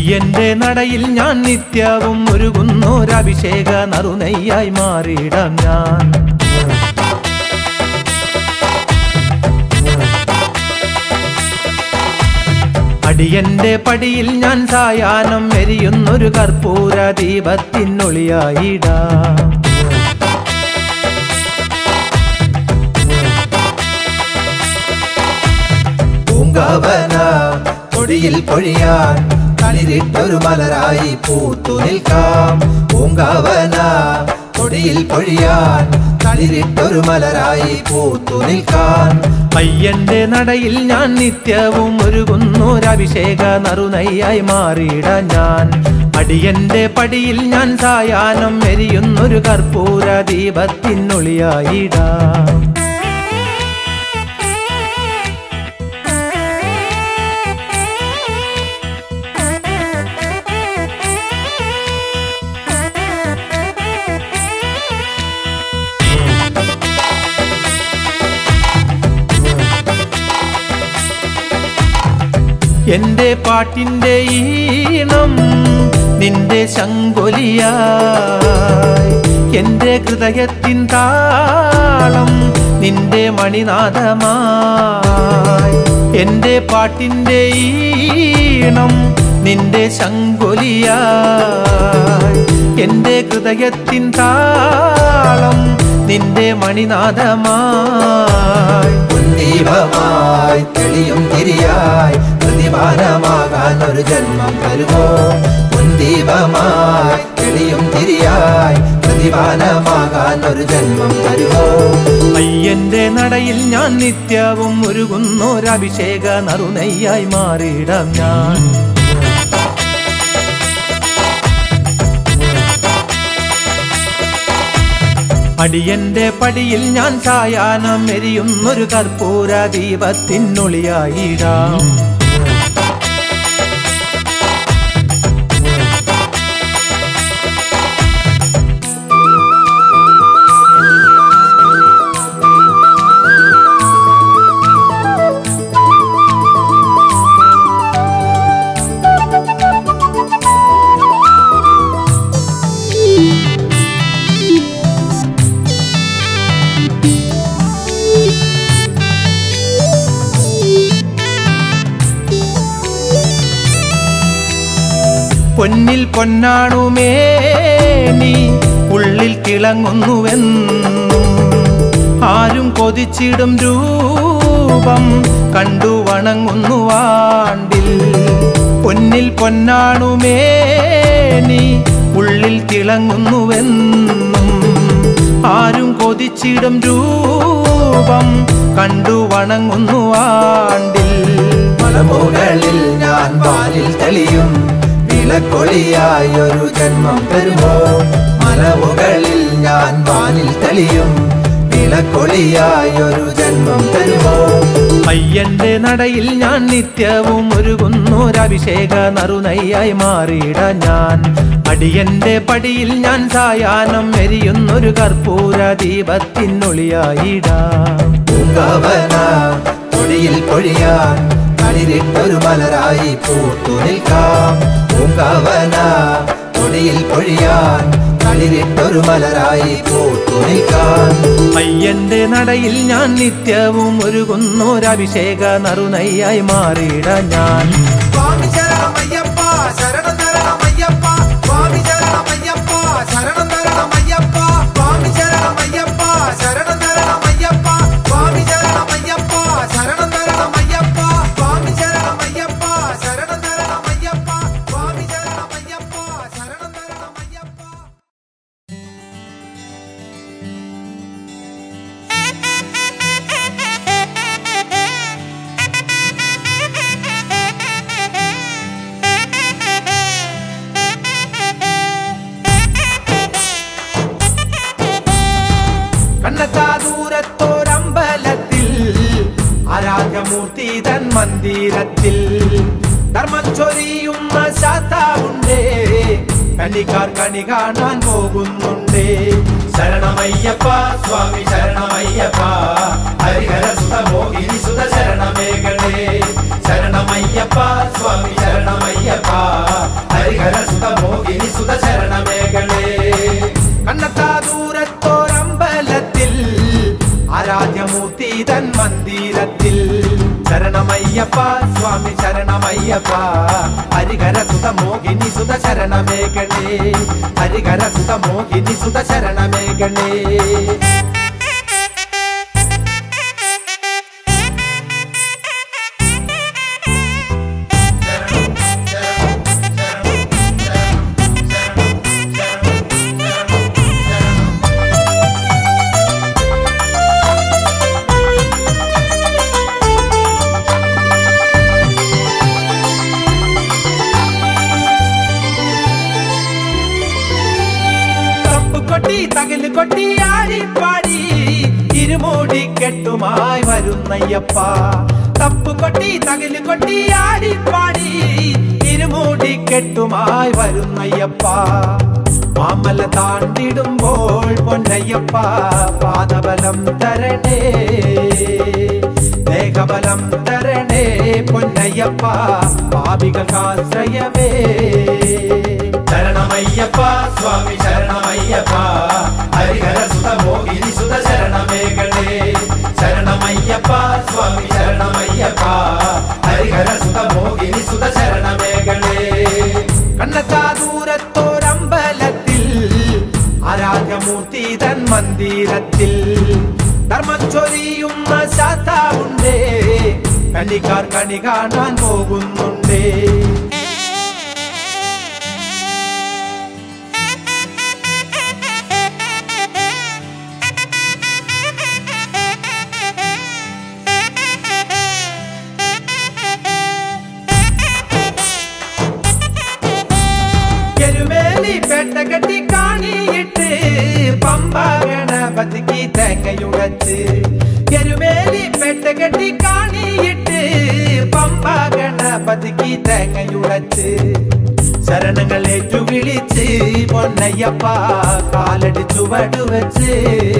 അടിയന്റെ നടയിൽ ഞാൻ നിത്യവും ഒരുകുന്നൊരഭിഷേക നറുനെയ്യായി മാറിയിടാം ഞാൻ അടിയന്റെ പടിയിൽ ഞാൻ സായാഹ്നം എരിയുന്നൊരു കർപ്പൂര ദീപത്തിനൊളിയായിടാം പൂങ്കാവന കൊടിയിൽ പൊഴിയാൻ തളിരിട്ടൊരു മലരായി പൂത്തു നിൽക്കാം പൂങ്കാവന കൊടിയിൽ പൊഴിയാൻ തളിരിട്ടൊരു മലരായി പൂത്തു നിൽക്കാൻ അയ്യന്റെ നടയിൽ ഞാൻ നിത്യവും ഒരുകുന്നൊരഭിഷേക നറുനയ്യായി മാറിയിടാൻ ഞാൻ അടിയന്റെ പടിയിൽ ഞാൻ സായാഹ്നം എരിയുന്നൊരു കർപ്പൂര ദീപത്തിനൊളിയായിടാം എന്റെ പാട്ടിന്റെ ഈണം നിന്റെ ശങ്കൊലിയായി എന്റെ ഹൃദയത്തിൻ താളം നിന്റെ മണിനാഥമായി എന്റെ പാട്ടിന്റെ ഈണം നിന്റെ ശങ്കൊലിയായി എന്റെ ഹൃദയത്തിൻ താളം നിന്റെ മണിനാഥമായി ദീപമായി തെളിയും തിരിയായി പ്രതിമാനമാകാൻ ഒരു ജന്മം തരുമോ ദീപമായി തെളിയും തിരിയായി പ്രതിമാനമാകാൻ ഒരു ജന്മം തരുമോ അയ്യന്റെ നടയിൽ ഞാൻ നിത്യവും ഒരുകുന്നൊരഭിഷേക നറുനെയ്യായി മാറിയിടാം ഞാൻ അടിയന്റെ പടിയിൽ ഞാൻ സായാഹ്നം എരിയുന്നൊരു കർപ്പൂര ദീപത്തിനൊളിയായിടാം പൊന്നിൽ പൊന്നാണുമേ നീ ഉള്ളിൽ തിളങ്ങുന്നുവെന്നും ആരും കൊതിച്ചിടും രൂപം കണ്ടു വണങ്ങുന്നു വാണ്ടിൽ പൊന്നിൽ പൊന്നാണുമേ നീ ഉള്ളിൽ തിളങ്ങുന്നുവെന്നും ആരും കൊതിച്ചിടും രൂപം കണ്ടു വണങ്ങുന്നു വാണ്ടിൽ മലമുകളിൽ ഞാൻ വാലിൽ തെളിയും വിളക്കൊളിയായി ഒരു ജന്മം തരുമോ മലമുകളിൽ ഞാൻ വാലിൽ തെളിയും വിളക്കൊളിയായി ഒരു ജന്മം തരുമോ അയ്യന്റെ നടയിൽ ഞാൻ നിത്യവും ഒരുകുന്നൊരഭിഷേക നറുനയ്യായി മാറിയിടാൻ ഞാൻ അടിയന്റെ പടിയിൽ ഞാൻ സായാഹ്നം എരിയുന്നൊരു കർപ്പൂര ദീപത്തിനൊളിയായിടാം പൂങ്കാവന കൊടിയിൽ പൊഴിയാൻ തളിരിട്ടൊരു മലരായി പൂത്തു നിൽക്കാം പൂങ്കാവന കൊടിയിൽ പൊഴിയാൻ തളിരിട്ടൊരു മലരായി പൂത്തു നിൽക്കാൻ അയ്യന്റെ നടയിൽ ഞാൻ നിത്യവും ഒരുകുന്നൊരഭിഷേക നറുനയ്യായി മാറിയിടാൻ ഞാൻ സ്വാമി ശരണമയ്യപ്പ ശരണം ശരണമയ്യപ്പ സ്വാമി ശരണമയ്യപ്പ ശരണം ശരണമയ്യപ്പ സ്വാമി ശരണമയ്യപ്പ ശരണം ശരണമയ്യപ്പ സ്വാമി ശരണമയ്യപ്പ ശരണം ശരണമയ്യപ്പ സ്വാമി ശരണമയ്യപ്പ ശരണം ശരണമയ്യപ്പ സ്വാമി ശരണമയ്യപ്പ ശരണം ശരണമയ്യപ്പ കണ്ണത്താ ദൂരത്തോരമ്പലത്തിൽ ആരാധ്യമൂർത്തി തൻ മന്ദിരത്തിൽ ധർമ്മം ചൊരിയുന്ന ശാസ്താവുണ്ടേ കണിക്കാർ കണി കാണാൻ പോകുന്നുണ്ടേ ശരണമയ്യപ്പ സ്വാമി ശരണമയ്യപ്പ ഹരിഹര സുത മോഹിനി സുത ശരണമേഘണേ ശരണമയ്യപ്പ സ്വാമി ശരണമയ്യപ്പ മോഹിനി സുത ശരണമേകളേ കണ്ണത്താ ദൂരത്തോരമ്പലത്തിൽ ആരാധ്യമൂർത്തി തൻ മന്ദിരത്തിൽ ശരണമയ്യപ്പ സ്വാമി ശരണമയ്യപ്പ ഹരിഹര സുത മോഹിനി സുത ശരണമേകളേ ഹരിഹര സുത മോഹിനി സുത ശരണമേകളേ തപ്പ് കൊട്ടി തകില് കൊട്ടി ആടിപ്പാടി ഇരുമൂടി കെട്ടുമായി വരുന്നയ്യപ്പ തപ്പ് കൊട്ടി തകില് കൊട്ടി ആടിപ്പാടി ഇരുമൂടി കെട്ടുമായി വരുന്നയ്യപ്പ മാമല താണ്ടിടുമ്പോൾ പൊന്നയ്യപ്പ പാദബലം തരണേ ദേഹബലം തരണേ പൊന്നയ്യപ്പ പാപികൾക്കാശ്രയമേ ശരണമയ്യപ്പ സ്വാമി ശരണമയ്യപ്പ ഹരിഹര സുത മോഹിനി സുത ശരണമേകളേ ശരണമയ്യപ്പ സ്വാമി ശരണമയ്യപ്പ ഹരിഹര സുത മോഹിനി സുത ശരണമേകളേ കണ്ണത്താ ദൂരത്തോരമ്പലത്തിൽ ആരാധ്യമൂർത്തി തൻ മന്ദിരത്തിൽ ധർമ്മം ചൊരിയുന്ന ശാസ്താവുണ്ടേ കണിക്കാർ കണി കാണാൻ പോകുന്നുണ്ടേ എരുമേലി പെട്ട കെട്ടി കാണിയിട്ട് പമ്പ ഗണപതിക്ക് തേങ്ങയുടച്ച് എരുമേലി പെട്ട കെട്ടി കാണിയിട്ട് പമ്പ ഗണപതിക്ക് തേങ്ങയുടച്ച് ശരണങ്ങൾ ഏറ്റു വിളിച്ച് പൊന്നയ്യപ്പ കാലടി ചുവടു വെച്ച്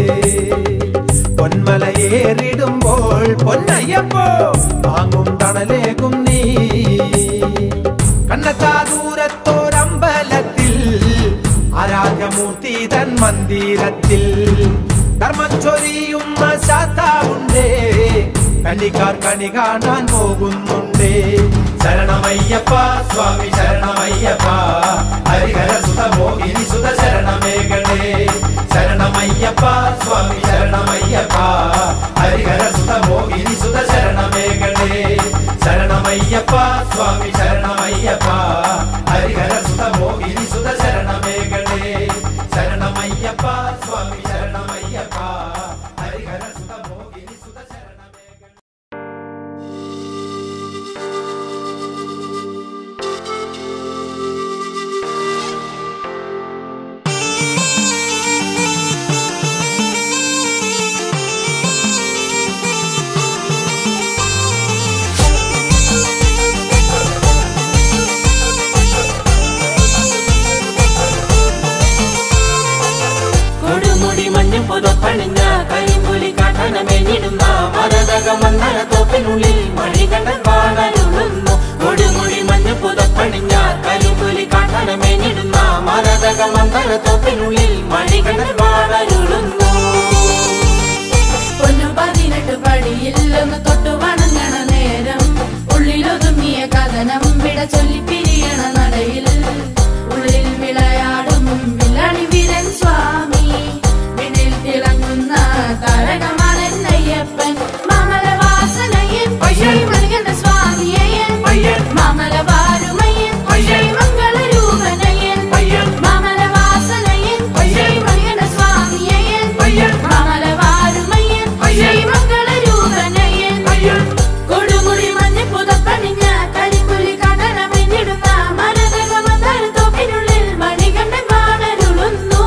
പൊന്മലയേറിടുമ്പോൾ പൊന്നയ്യപ്പോ വാങ്ങും തണലേകും നീ കണ്ണത്താ ദൂരത്തോരമ്പലത്തിൽ ആരാധ്യമൂർത്തി തൻ മന്ദിരത്തിൽ ധർമ്മം ചൊരിയുന്ന ശാസ്താവുണ്ടേ കണിക്കാർ കണി കാണാൻ പോകുന്നുണ്ടേ ശരണമയ്യപ്പ സ്വാമി ശരണമയ്യപ്പ ഹരിഹര സുത മോഹിനി സുത ശരണമേകളേ ശരണമയ്യപ്പ സ്വാമി ശരണമയ്യപ്പ ഹരിഹര സുത മോഹിനി സുത ശരണമേകളേ ശരണമയ്യപ്പ സ്വാമി ശരണമയ്യപ്പ ഹരിഹര സുത മോഹിനി സുത ശരണമേകളേ ശരണമയ്യപ്പ സ്വാമി ശരണമയ്യപ്പ ഹരിഹര സുത മോഹിനി സുത ശരണമേകളേ കൊടുമുടി മഞ്ഞും പുതപ്പണിഞ്ഞ കരിമ്പുലി കാട്ടനമേഞ്ഞിടുന്ന മരതക മന്ദര തോപ്പിനുള്ളിൽ മണികണ്ഠൻ വാണരുളുന്നു കൊടുമുടി മഞ്ഞും പുതപ്പണിഞ്ഞ കരിമ്പുലി കാട്ടനമേഞ്ഞിടുന്ന മരതക മന്ദര തോപ്പിനുള്ളിൽ മണികണ്ഠൻ വാണരുളുന്നു പൊന്നു പതിനെട്ട് പടിയില്ലൊന്ന് തൊട്ടു വണങ്ങണ നേരം ഉള്ളിലൊതുങ്ങിയ കഥനം വിട ചൊല്ലി പിരിയണ നടയിൽ ഉള്ളിൽ വിളയാടും വില്ലണി വീരൻ സ്വാമി വിണ്ണിൽ തിളങ്ങുന്ന താരകമാലൻ അയ്യപ്പൻ മാമലവാസനയ്യൻ ശ്രീ മണികണ്ഠ സ്വാമിയയ്യൻ മാമലവാരുമയ്യൻ ശ്രീ മംഗളരൂപനയ്യൻ മാമലവാസനയ്യൻ ശ്രീ മണികണ്ഠ സ്വാമിയയ്യൻ മാമലവാരുമയ്യൻ ശ്രീ മംഗളരൂപനയ്യൻ കൊടുമുടി മഞ്ഞ പുതപ്പണിഞ്ഞ കരിപ്പുലി കടനമിഞ്ഞിടുന്ന മരതക മന്ദര തോപ്പിനുള്ളിൽ മണികണ്ഠൻ വാണരുളുന്നു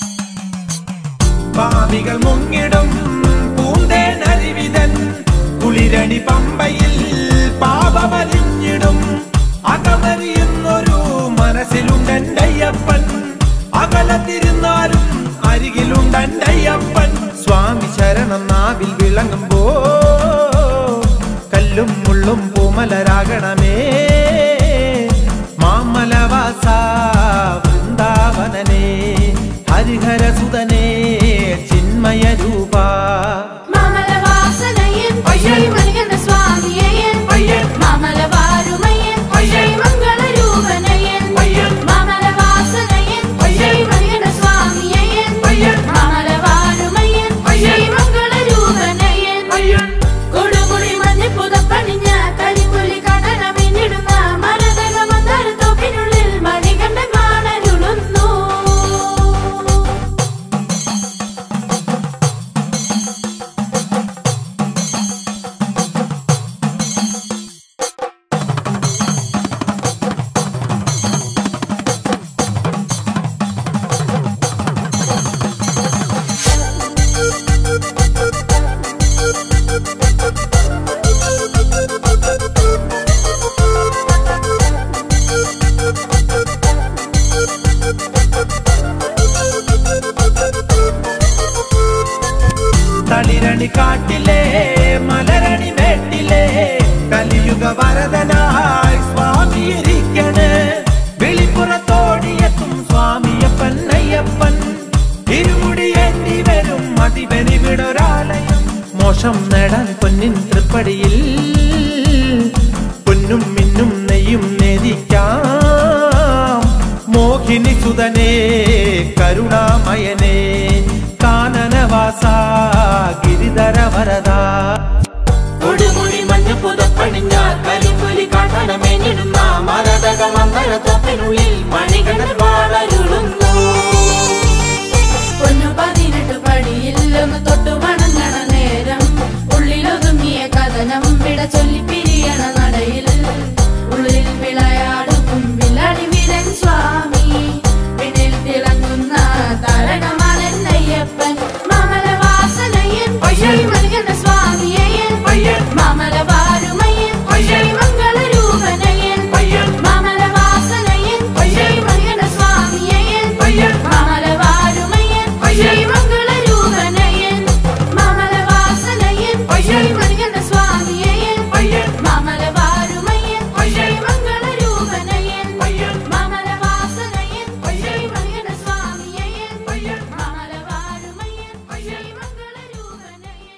പാപികൾ മുങ്ങിടും പൂന്തേൻ അരുവിതൻ കുളിരണി പമ്പയിൽ പാപമലിഞ്ഞിടും അകമറിയുന്നൊരു മനസ്സിലുണ്ടയ്യപ്പൻ അകലത്തിരുന്നാലും അരികിലുണ്ടയ്യപ്പൻ സ്വാമി ശരണം നാവിൽ വിളങ്ങുമ്പോ കല്ലും മുള്ളും പൂമലരാകണമേ മാമലവാസ വൃന്ദാവനനേ ഹരിഹരസുതനേ ചിന്മയ രൂപ മാമലവാസനയൻ അയ്യൻ. ശ്രീമണികണ്ഠ സ്വാമിയൻ അയ്യൻ. മാമലവാരുമയ്യൻ അയ്യൻ. ശ്രീമംഗളരൂപനയൻ അയ്യൻ. മാമലവാസനയൻ അയ്യൻ. ശ്രീമണികണ്ഠ സ്വാമിയൻ അയ്യൻ. മാമലവാരുമയ്യൻ അയ്യൻ. ശ്രീമംഗളരൂപനയൻ അയ്യൻ. കൊടുമുടി മഞ്ഞ പുതപ്പണിഞ്ഞ കരിമ്പുലി കടനമിഞ്ഞിടുന്ന മരതക മന്ദരത്തോപ്പിനുള്ളിൽ മണികണ്ഠൻ വാണരുളുന്നു തളിരണി കാട്ടിലെ മലരണി മേട്ടിലെ കലിയുഗ വരദനായി സ്വാമി ഇരിക്കണ് വെളിപ്പുറത്തോടിയെത്തും സ്വാമിയപ്പൻ അയ്യപ്പൻ ഇരുമുടിയേന്തി വരും അതിപരിവിടൊരാലയം മോശം നേടാൻ പൊന്നിൻ തൃപ്പടിയിൽ പൊന്നും മിന്നും നെയ്യും നേദിക്കാം മോഹിനി സുതനേ കരുണാമയനേ കാനനവാസ ഗിരിധര വരദാ കൊടുമുടി മഞ്ഞ പുതപ്പണിഞ്ഞ കരിമ്പുലി കാട്ടനമേഞ്ഞിടുന്ന മരതക മന്ദരത്തോപ്പിനുള്ളിൽ മണികണ്ഠൻ വാളരുളുന്നു പൊന്നു പതിനെട്ട് പടിയില്ലൊന്ന് തൊട്ടു വണങ്ങണ നേരം ഉള്ളിലൊതുങ്ങിയ കഥനം വിട ചൊല്ലി പിരിയണ നടയിൽ ഉള്ളിൽ വിളയാടും വിളടി വീരൻ സ്വാമി പിന്നിൽ തിളങ്ങുന്ന താരകമാലൻ അയ്യപ്പൻ മാമലവാസനയൻ അയ്യൻ. ശ്രീമണികണ്ഠ സ്വാമിയൻ അയ്യൻ. മാമലവാരുമയ്യൻ അയ്യൻ. ശ്രീമംഗളരൂപനയൻ അയ്യൻ. മാമലവാസനയൻ അയ്യൻ. ശ്രീമണികണ്ഠ സ്വാമിയൻ അയ്യൻ. മാമലവാരുമയ്യൻ അയ്യൻ. ശ്രീമംഗളരൂപനയൻ മാമലവാസനയൻ അയ്യൻ. ശ്രീമണികണ്ഠ സ്വാമിയൻ അയ്യൻ. മാമലവാരുമയ്യൻ അയ്യൻ. ശ്രീമംഗളരൂപനയൻ അയ്യൻ. മാമലവാസനയൻ അയ്യൻ. ശ്രീമണികണ്ഠ സ്വാമിയൻ അയ്യൻ. മാമലവാരുമയ്യൻ അയ്യൻ. ശ്രീമംഗളരൂപനയൻ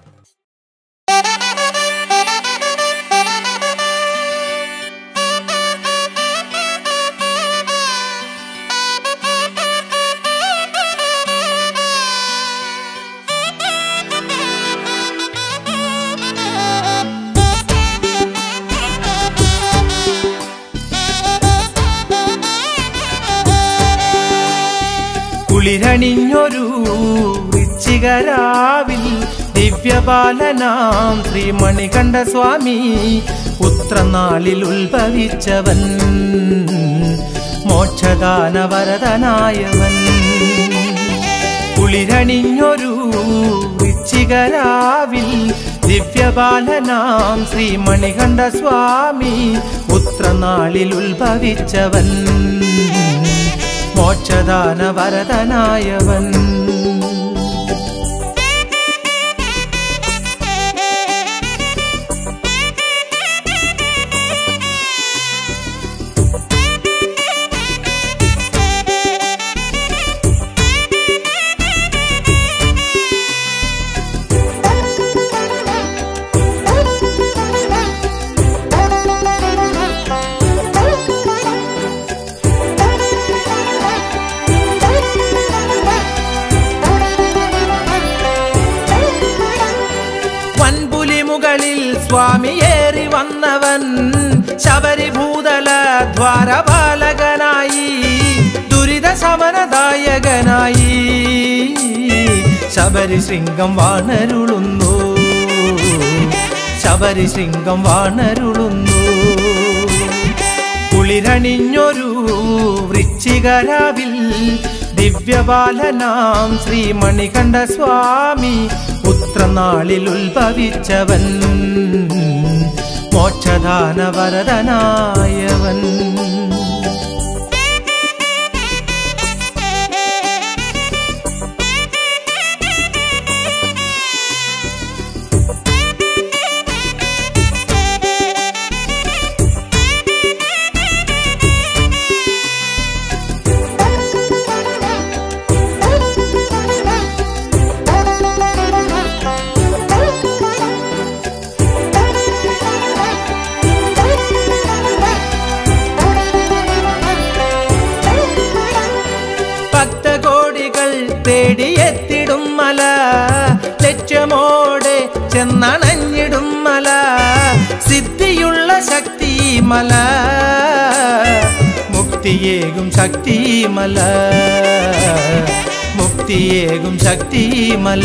കുളിരണിഞ്ഞൊരു വൃശ്ചികരാവിൽ ദിവ്യബാലനാം ശ്രീമണികണ്ഠ സ്വാമി പുത്രനാളിൽ ഉത്ഭവിച്ചവൻ മോക്ഷദാന വരദനായവൻ കുളിരണിഞ്ഞൊരു വൃശ്ചികരാവിൽ ദിവ്യബാലനാം ശ്രീമണികണ്ഠ സ്വാമി പുത്രനാളിൽ ഉത്ഭവിച്ചവൻ മോക്ഷദാന വരദനായവൻ വൻപുലി മുകളിൽ സ്വാമിയേറി വന്നവൻ ശബരിഭൂതല ദ്വാരപാലകനായി ദുരിത ശമനദായകനായി ശബരി ശൃംഗം വാണരുളുന്നു ശബരി ശൃംഗം വാണരുളുന്നു കുളിരണിഞ്ഞൊരു വൃശ്ചികരാവിൽ ദിവ്യബാലനാം ശ്രീമണികണ്ഠ സ്വാമി പുത്രനാളിൽ ഉത്ഭവിച്ചവൻ മോക്ഷദാന വരദനായവൻ ഭക്തകോടികൾ തേടിയെത്തിടും മല ലക്ഷ്യമോടെ ചെന്നണഞ്ഞിടും മല സിദ്ധിയുള്ള ശക്തി മല മുക്തിയേകും ശക്തി മല മുക്തിയേകും ശക്തി മല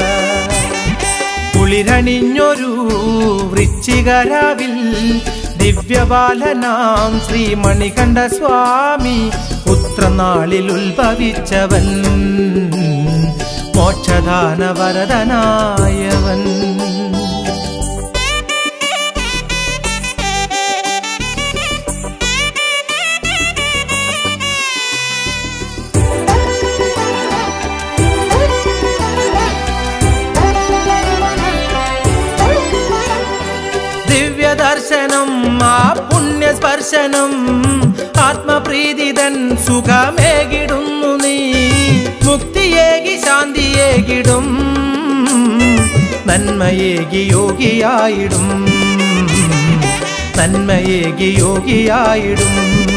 കുളിരണിഞ്ഞൊരു വൃശ്ചികരാവിൽ ദിവ്യബാലനാം ശ്രീമണികണ്ഠ സ്വാമി പുത്രനാളിൽ ഉത്ഭവിച്ചവൻ മോക്ഷദാന വരദനായവൻ ദിവ്യദർശനം ആ പുണ്യസ്പർശനം ആത്മപ്രീതിതൻ സുഖമേകിടുന്നു നീ മുക്തിയേകി ശാന്തിയേകിടും നന്മയേകി യോഗിയായിടും നന്മയേകി യോഗിയായിടും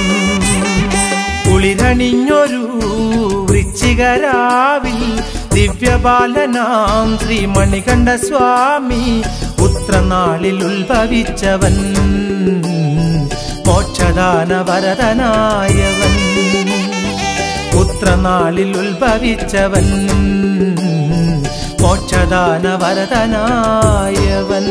കുളിരണിഞ്ഞൊരു വൃശ്ചികരാവിൽ ദിവ്യബാലനാം ശ്രീമണികണ്ഠ സ്വാമി പുത്രനാളിൽ ഉത്ഭവിച്ചവൻ മോക്ഷദാന വരദനായവൻ പുത്രനാളിൽ ഉത്ഭവിച്ചവൻ മോക്ഷദാന വരദനായവൻ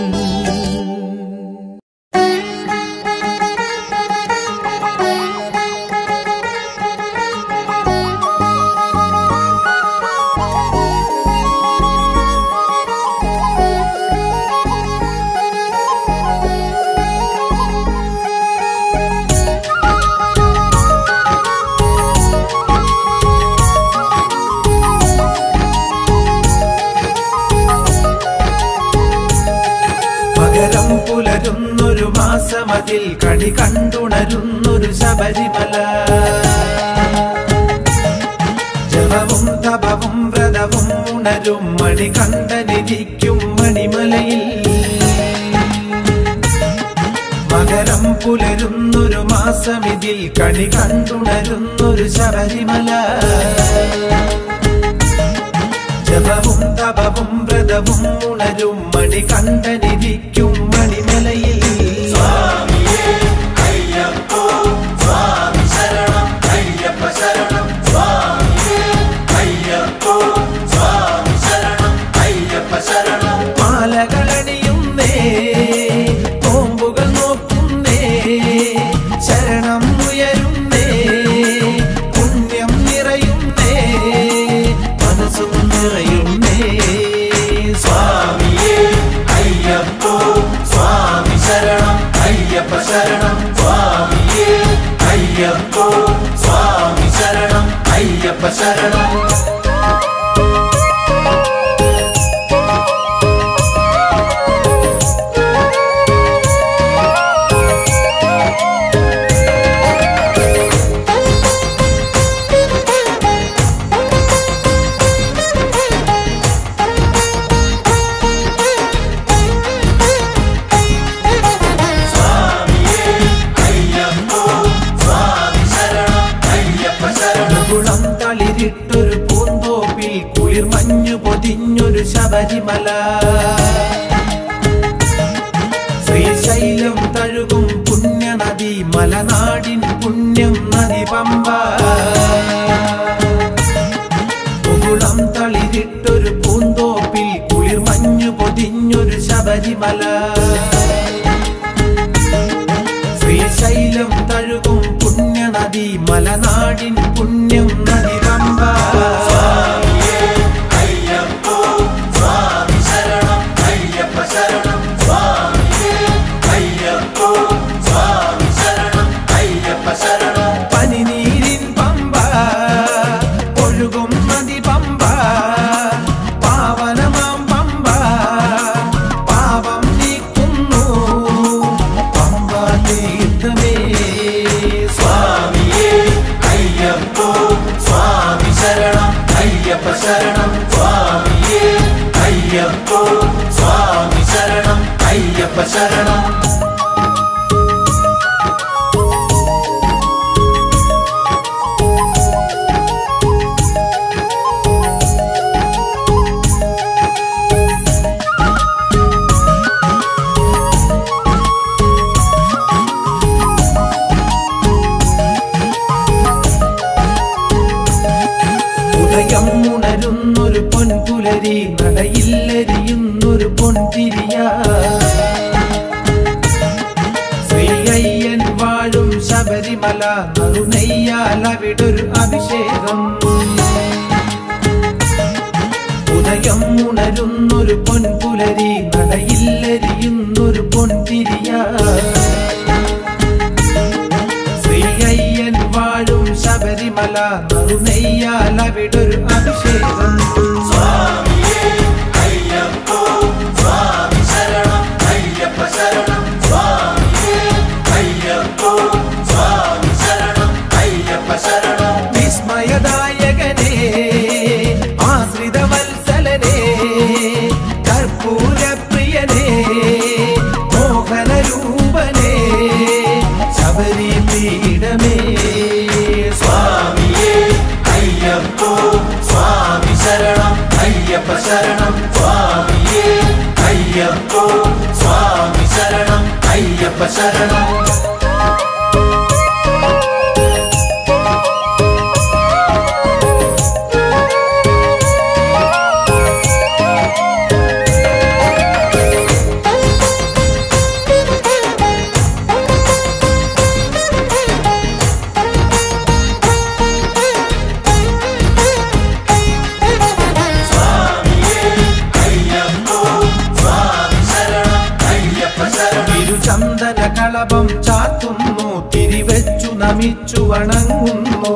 പകരം പുലരുന്നൊരു മാസമതിൽ കണി കണ്ടുണരുന്നൊരു ശബരിമല ജപവും തപവും വ്രതവും ഉണരും മണി കണ്ടനിരിക്കും മണിമലയിൽ മകരം പുലരുന്നൊരു മാസമിതിൽ കണി കണ്ടുണരുന്നൊരു ശബരിമല ജപവും തപവും വ്രതവും ഉണരും മണി കണ്ടനിരിക്കും മണിമലയിൽ മാലകളണിയുന്നേ നോമ്പുകൾ നോക്കുന്നേ ശരണം ഉയരുന്നേ പുണ്യം നിറയുന്നേ മനസ്സും നിറയുന്നേ സ്വാമിയേ അയ്യപ്പോ സ്വാമി ശരണം അയ്യപ്പ ശരണം സ്വാമിയേ അയ്യപ്പോ സ്വാമി ശരണം അയ്യപ്പ ശരണം കുളം തളിരിട്ടൊരു പൂന്തോപ്പിൽ കുളിർ മഞ്ഞു പൊതിഞ്ഞൊരു ശബരിമല ശ്രീശൈലം തഴുകും പുണ്യനദി മലനാടിൻ പുണ്യം നദി പമ്പ കുളം തളിരിട്ടൊരു പൂന്തോപ്പിൽ കുളിർ മഞ്ഞു പൊതിഞ്ഞൊരു ശബരിമല ശ്രീശൈലം തഴുകും പുണ്യനദി മലനാടിൻ പുണ്യം നദി പമ്പ പൊൻപുലരി നടയില്ലെരിയുന്നൊരു പൊൻതിരിയ ശ്രീ അയ്യൻ വാഴും ശബരിമല നറുനെയ്യാൽ അവിടൊരു അഭിഷേകം ഉദയം ഉണരുന്നൊരു പൊൻപുലരി നടയില്ലെരിയുന്നൊരു പൊൻതിരിയ ശ്രീ അയ്യൻ വാഴും ശബരിമല നറുനെയ്യാൽ അവിടൊരു അഭിഷേകം വിസ്മയദായകനേ ആശ്രിത വത്സലനേ കർപ്പൂരപ്രിയനേ മോഹനരൂപനേ ശബരി പീഠമേ സ്വാമിയേ അയ്യപ്പോ സ്വാമി ശരണം അയ്യപ്പ ശരണം സ്വാമിയേ അയ്യപ്പോ സ്വാമി ശരണം അയ്യപ്പ ശരണം അയ്യപ്പോ സ്വാമി ശരണം അയ്യപ്പ ശരണം തിരുചന്ദന കളഭം ചാത്തുന്നു തിരിവെച്ചു നമിച്ചു വണങ്ങുന്നു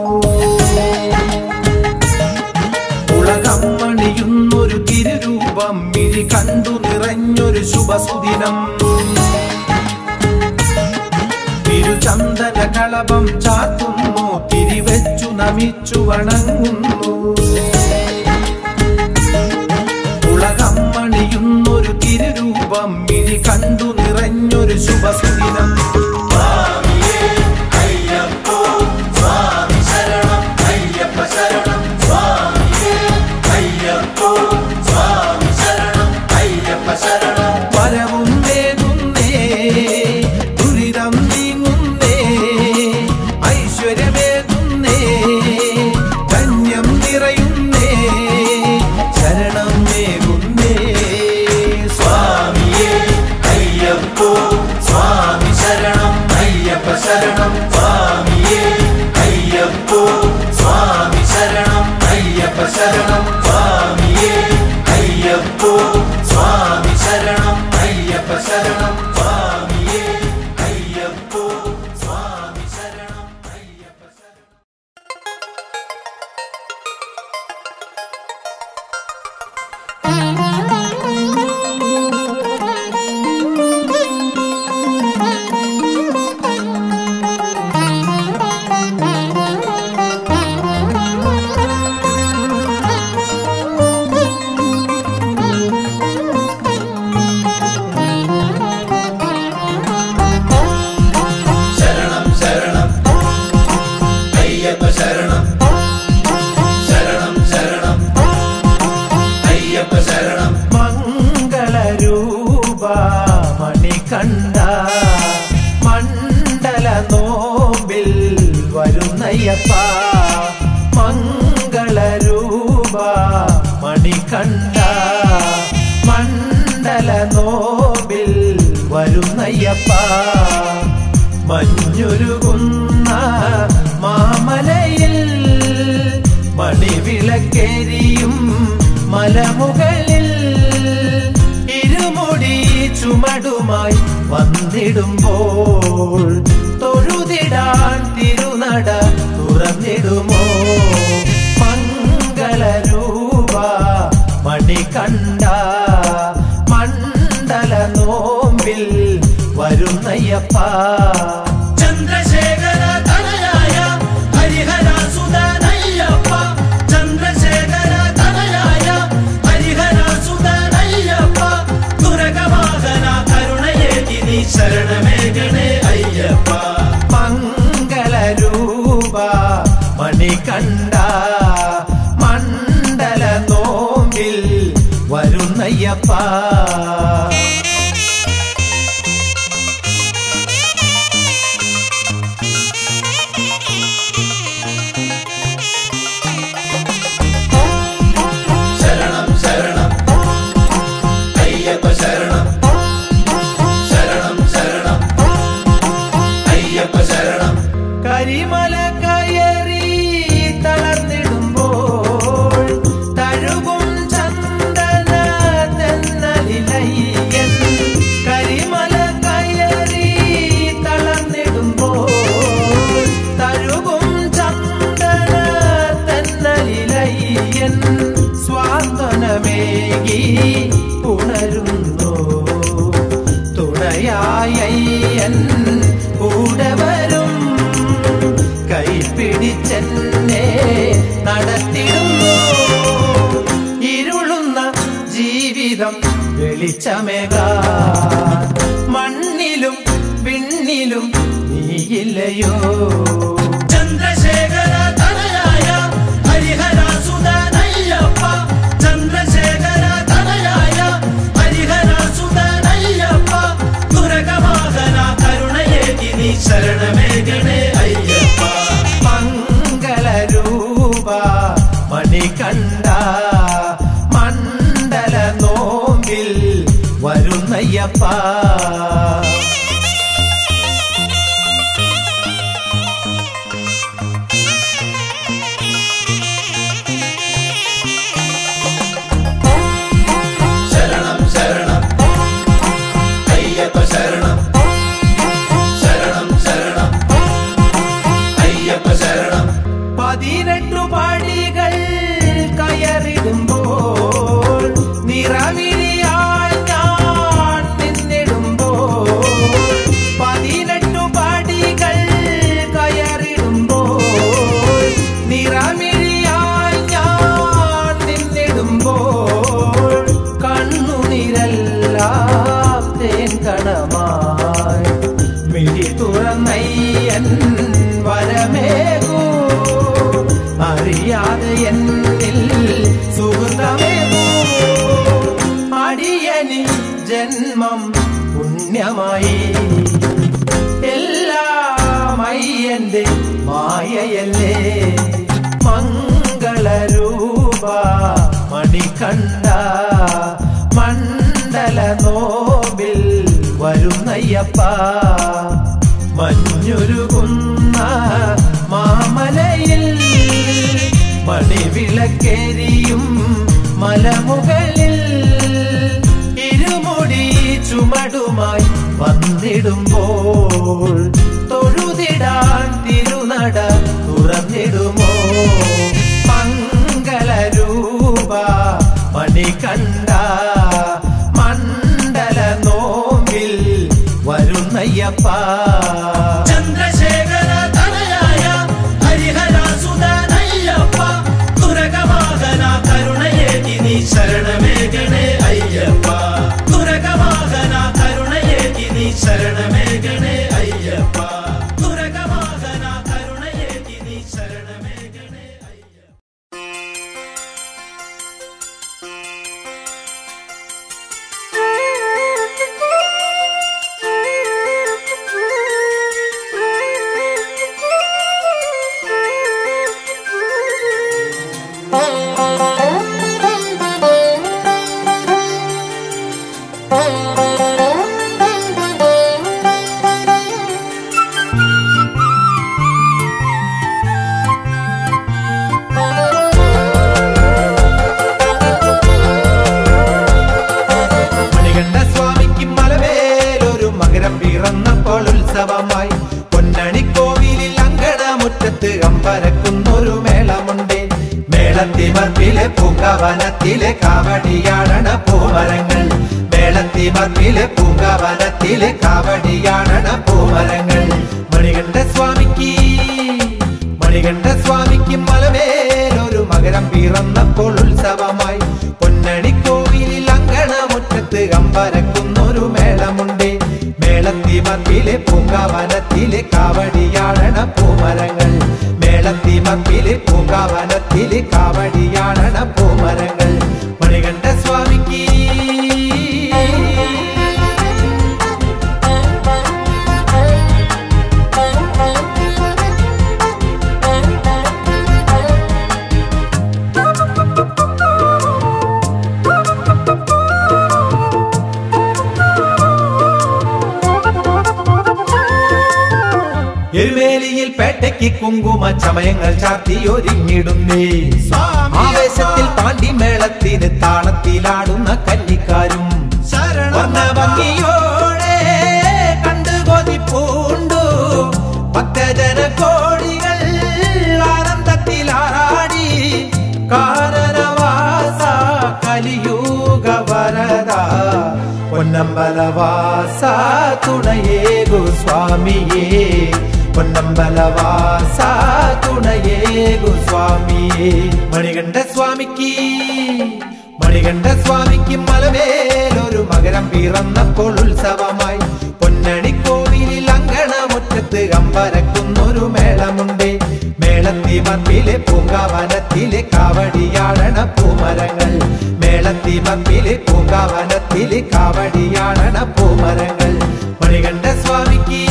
ഉലകം മണിയുന്നൊരു തിരുരൂപം മിഴി കണ്ടു നിറഞ്ഞൊരു ശുഭസുദിനം തിരുചന്ദന കളഭം ചാത്തുന്നു തിരിവെച്ചു നമിച്ചു വണങ്ങുന്നു ഉലകം മണിയുന്നൊരു തിരുരൂപം മിഴി കണ്ടു നിറഞ്ഞൊരു ശുഭസുദിനം അയ്യപ്പോ സ്വാമി ശരണം അയ്യപ്പ ശരണം സ്വാമിയേ അയ്യപ്പോ സ്വാമി ശരണം അയ്യപ്പ ശരണം പരവും വേകുന്നേ ദുരിതം നീങ്ങുന്നേ ഐശ്വര്യമേകുന്നേ ധന്യം നിറയുന്നേ ശരണം നേകുന്നേ സ്വാമിയേ അയ്യപ്പോ സ്വാമി ശരണം അയ്യപ്പ ശരണം സ്വാമിയേ അയ്യപ്പോ സ്വാമി ശരണം അയ്യപ്പ ശരണം സ്വാമിയേ അയ്യപ്പോ സ്വാമി ശരണം അയ്യപ്പ ശരണം സ്വാമിയേ അയ്യപ്പോ സ്വാമി ശരണം അയ്യപ്പ ശരണം ശരണം ശരണം അയ്യപ്പ ശരണം ശരണം ശരണം അയ്യപ്പ ശരണം മംഗളരൂപ മണികണ്ഠ മണ്ഡല നോമ്പിൽ വരുന്നയ്യപ്പ മംഗളരൂപ മണികണ്ഠ മണ്ഡല നോമ്പിൽ വരുന്നയ്യപ്പ മഞ്ഞുരുകുന്ന മാമലയിൽ മണിവിളക്കെരിയും മലമുകളിൽ ഇരുമുടി ചുമടുമായി വന്നിടുമ്പോൾ തൊഴുതിടാൻ തിരുനട തുറന്നിടുമോ മംഗളരൂപ മണികണ്ഠ മണ്ഡല നോമ്പിൽ വരുന്നയ്യപ്പ ചന്ദ്രശേഖര തനയായ ഹരിഹരാസുതനയ്യപ്പ ചന്ദ്രശേഖര തനയായ ഹരിഹരാസുതനയ്യപ്പ തുരകവാഹന കരുണയേകി നീ ശരണമേകണേ അയ്യപ്പ മംഗളരൂപ മണികണ്ഠ മണ്ഡല നോമ്പിൽ വരുന്നയ്യപ്പ ശരണം തിരികി ഉണരുന്നു തുണയായി അയ്യൻ കൂടെ വരും കൈപിടിച്ചെന്നെ നടത്തിടുന്നു ഇരുളുന്ന ജീവിതം വെളിച്ചമേക മണ്ണിലും വിണ്ണിലും നീയില്ലയോ ചന്ദ്രശേഖര തനയായ ഹരിഹരാസുതനയ്യപ്പ ചന്ദ്രശേഖര തനയായ ഹരിഹരാസുതനയ്യപ്പ തുരകവാഹന കരുണയേകി നീ ശരണമേകണേ അയ്യപ്പ മംഗളരൂപ മണികണ്ഠ മണ്ഡല നോമ്പിൽ വരുന്നയ്യപ്പ ശരണം ശരണം അയ്യപ്പ ശരണം ശരണം ശരണം അയ്യപ്പ ശരണം പതിനെട്ടു പടികൾ കയറിടുമ്പോൾ നിറവിളിയായി ഞാൻ നിന്നിടുമ്പോൾ പതിനെട്ടു പടികൾ കയറിടുമ്പോൾ നിറമിഴിയായി ഞാൻ നിന്നിടുമ്പോൾ കണ്ണുനിരെല്ലാം തേൻ കണമായി മിഴി തുറന്നയ്യൻ വരമേകൂ അറിയാതെ എന്നിൽ സുഹൃതമേകൂ അടിയനി ജന്മം പുണ്യമായി എല്ലാം അയ്യന്റെ മായയല്ലേ മംഗളരൂപ മണികണ്ഠ മണ്ഡല നോബിൽ വരുന്നയ്യപ്പ മഞ്ഞുരുകുന്ന മാമലയിൽ മണിവിളക്കെരിയും മലമുകളിൽ ഇരുമുടി ചുമടുമായി വന്നിടുമ്പോൾ തൊഴുതിടാൻ തിരുനട തുറന്നിടുമോ മംഗളരൂപ മണികണ്ഠ മണ്ഡല നോമ്പിൽ വരുന്നയ്യപ്പ ചന്ദ്രശേഖര തനയായ ഹരിഹരാസുതനയ്യപ്പ തുരകവാഹന കരുണയേകി നീ ശരണമേകണേ അയ്യപ്പ തുരകവാഹന കരുണയേകി നീ ശരണമേകണേ അയ്യപ്പ തുരകവാഹന കരുണയേകി നീ ശരണമേകണേ അയ്യപ്പ മണികണ്ഠ സ്വാമിക്ക് മലവേലൊരു മകരം പിറന്നപ്പോൾ ഉത്സവമായി പൊന്നണിക്കോവിലിൽ അങ്കണമുറ്റത്ത് അമ്പരക്കുന്നൊരു മേളമുണ്ട് മേളത്തിമർപ്പിലെ പൂങ്കവനത്തിലെ കാവടിയാടണ പൂമരങ്ങൾ മേളത്തിമർപ്പിലെ പൂങ്കവനത്തിലെ കാവടിയാടണ പൂമരങ്ങൾ മണികണ്ഠ സ്വാമിക്ക് മണികണ്ഠ സ്വാമിക്ക് മലവേലൊരു മകരം പിറന്നപ്പോൾ ഉത്സവമായി പൊന്നണിക്കോവിലിൽ അങ്കണമുറ്റത്ത് അമ്പരക്കുന്നൊരു മേളമുണ്ട് മേളത്തിമത്തിലെ പൂങ്കാവനത്തിലെ കാവടിയാടണ പൂമരങ്ങൾ മേളത്തിമത്തിലെ പൂങ്കാവനത്തിലെ കാവടിയാടണ പൂമരങ്ങൾ മണികണ്ഠ സ്വാമിക്ക് എരുമേലിയിൽ പേട്ടയ്ക്ക് കുങ്കുമ ചമയങ്ങൾ ചാർത്തി ഒരുങ്ങിടുന്നേ ആവേശത്തിൽ പാണ്ടിമേളത്തിന് താളത്തിലാടുന്ന കന്നിക്കാരും ഭംഗിയോടെ കണ്ടു കൊതിപ്പൂണ്ടു ഭക്തജന കോടികൾ ആനന്ദത്തിലാറാടി കാനനവാസ കലിയൂർ കലിയുഗ വരദ പൊന്നമ്പലവാസ തുണയേകു സ്വാമിയേ പൊന്നമ്പലവാസ തുണയേകു സ്വാമിയേ മണികണ്ഠ സ്വാമിക്ക് മണികണ്ഠ സ്വാമിക്ക് മലമേലൊരു മകരം പിറന്നപ്പോൾ ഉത്സവമായി പൊന്നണിക്കോവിലിൽ അങ്കണമുറ്റത്ത് അമ്പരക്കുന്നൊരു മേളമുണ്ട് മേളത്തി മപ്പിലെ പൂങ്കാവനത്തിലെ കാവടിയാടണ പൂമരങ്ങൾ മേളത്തി മപ്പിലെ പൂങ്കാവനത്തിലെ കാവടിയാടണ പൂമരങ്ങൾ മണികണ്ഠ സ്വാമിക്ക്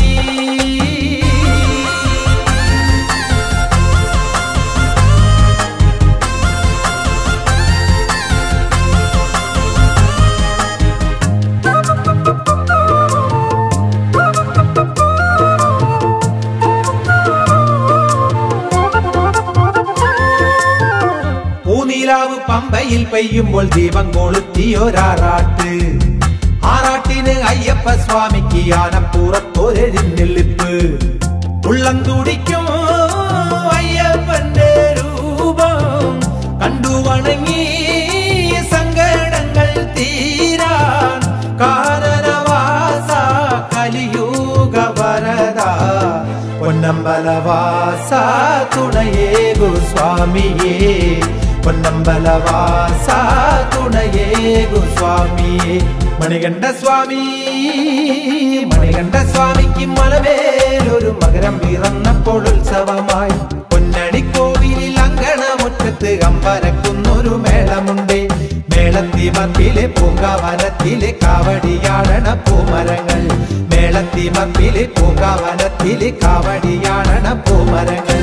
പൂനിലാവ് പമ്പയിൽ പെയ്യുമ്പോൾ ദീപം കൊളുത്തിയൊരാറാട്ട് ആറാട്ടിന് അയ്യപ്പ സ്വാമിക്ക് ആനപ്പുറത്തൊരെഴുന്നള്ളിപ്പ് ഉള്ളം തുടിക്കും അയ്യപ്പന്റെ രൂപം കണ്ടു വണങ്ങി സങ്കടങ്ങൾ തീരാൻ കാനനവാസ കലിയുഗ വരദ പൊന്നമ്പലവാസ തുണയേകു സ്വാമിയേ പൊന്നമ്പലവാസ തുണയേകു സ്വാമിയേ മണികണ്ഠ സ്വാമി മണികണ്ഠ സ്വാമിക്ക് മലവേലൊരു മകരം പിറന്നപ്പോൾ ഉത്സവമായി പൊന്നണിക്കോവിലിൽ അങ്കണമുറ്റത്ത് അമ്പരക്കുന്നൊരു മേളമുണ്ട് മേളത്തി മപ്പിലെ പൂങ്കാവനത്തിലെ കാവടിയാടണ പൂമരങ്ങൾ മേളത്തി മപ്പിലെ പൂങ്കാവനത്തിലെ കാവടിയാടണ പൂമരങ്ങൾ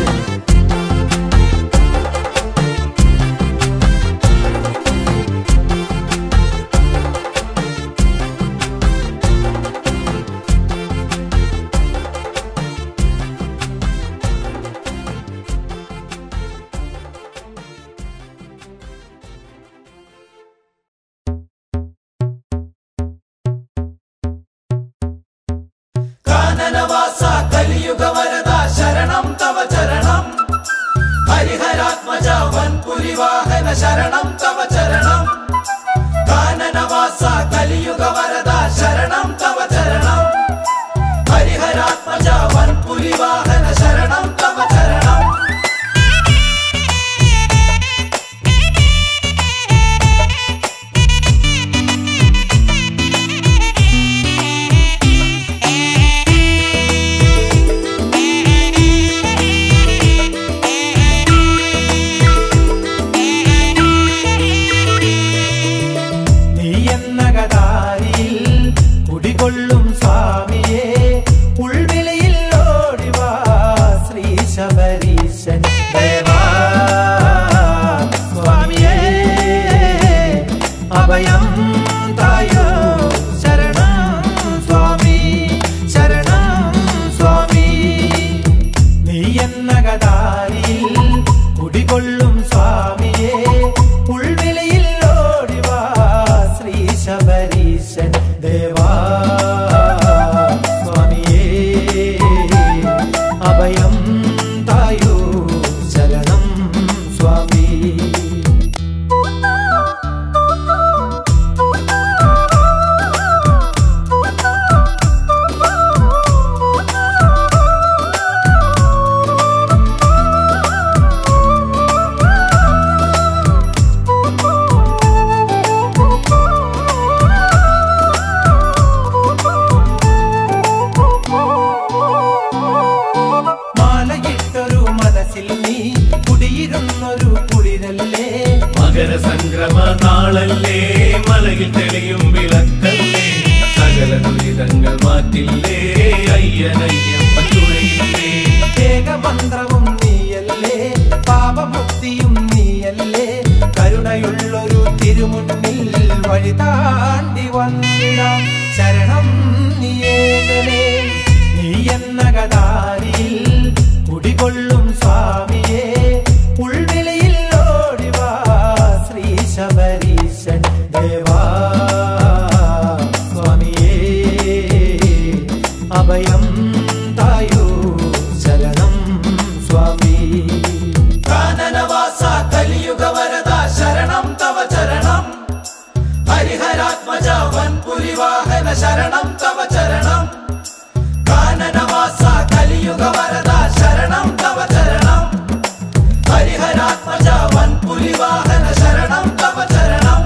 കാനനവാസ കലിയുഗ വരദ ശരണം തവ ചരണം ഹരിഹരാത്മജ വൻപുലിവാഹന ശരണം തവ ചരണം കാനനവാസ കലിയുഗ വരദ ശരണം തവ ചരണം ഹരിഹരാത്മജ വൻപുലിവാഹന ശരണം തവ ചരണം നീ എന്ന ഗതാരിയിൽ കുടികൊള്ളും സ്വാമിയെ ഉൾവിളിയിൽ ഓടിവാ ശ്രീ ശബരീശൻ ദേവാ സ്വാമിയേ അഭയം തായോ ശരണം സ്വാമി ശരണം സ്വാമി നീ എന്ന ഗതാരിയിൽ കുടികൊള്ളും സ്വാമിയെ ഉൾവിളിയിൽ ഓടിവാ ശ്രീ ശബരീശൻ ദേവാ സ്വാമിയേ അഭയം തായോ ശരണം സ്വാമി മാലയിട്ടൊരു മനസ്സിൽ നീ കുടിയിരുന്നൊരു കുളിരല്ലേ മകരസംക്രമ നാളല്ലേ മലയിൽ തെളിയും വിളക്കല്ലേ സകല ദുരിതങ്ങൾ മാറ്റില്ലേ അയ്യനയ്യപ്പൻ തുണയില്ലേ ഏകമന്ത്രവും നീയല്ലേ പാപമുക്തിയും നീയല്ലേ കരുണയുള്ളൊരു തിരുമുന്നിൽ വഴി താണ്ടി വന്നിടാം ശരണം നീയേകണേ നീ എന്ന ഗതാരിയിൽ കുടികൊള്ളും സ്വാമിയെ ഉൾവിളിയിൽ ഓടിവാ ശ്രീ ശബരീശൻ ദേവാ സ്വാമിയേ അഭയം തായോ ശരണം സ്വാമി കാനനവാസ കലിയുഗ വരദ ശരണം തവ ചരണം ഹരിഹരാത്മജ വൻപുലിവാഹന ശരണം തവ ചരണം കാനനവാസ കലിയുഗ വരദ ശരണം തവ ചരണം ഹരിഹരാത്മജ വൻപുലിവാഹന ശരണം തവ ചരണം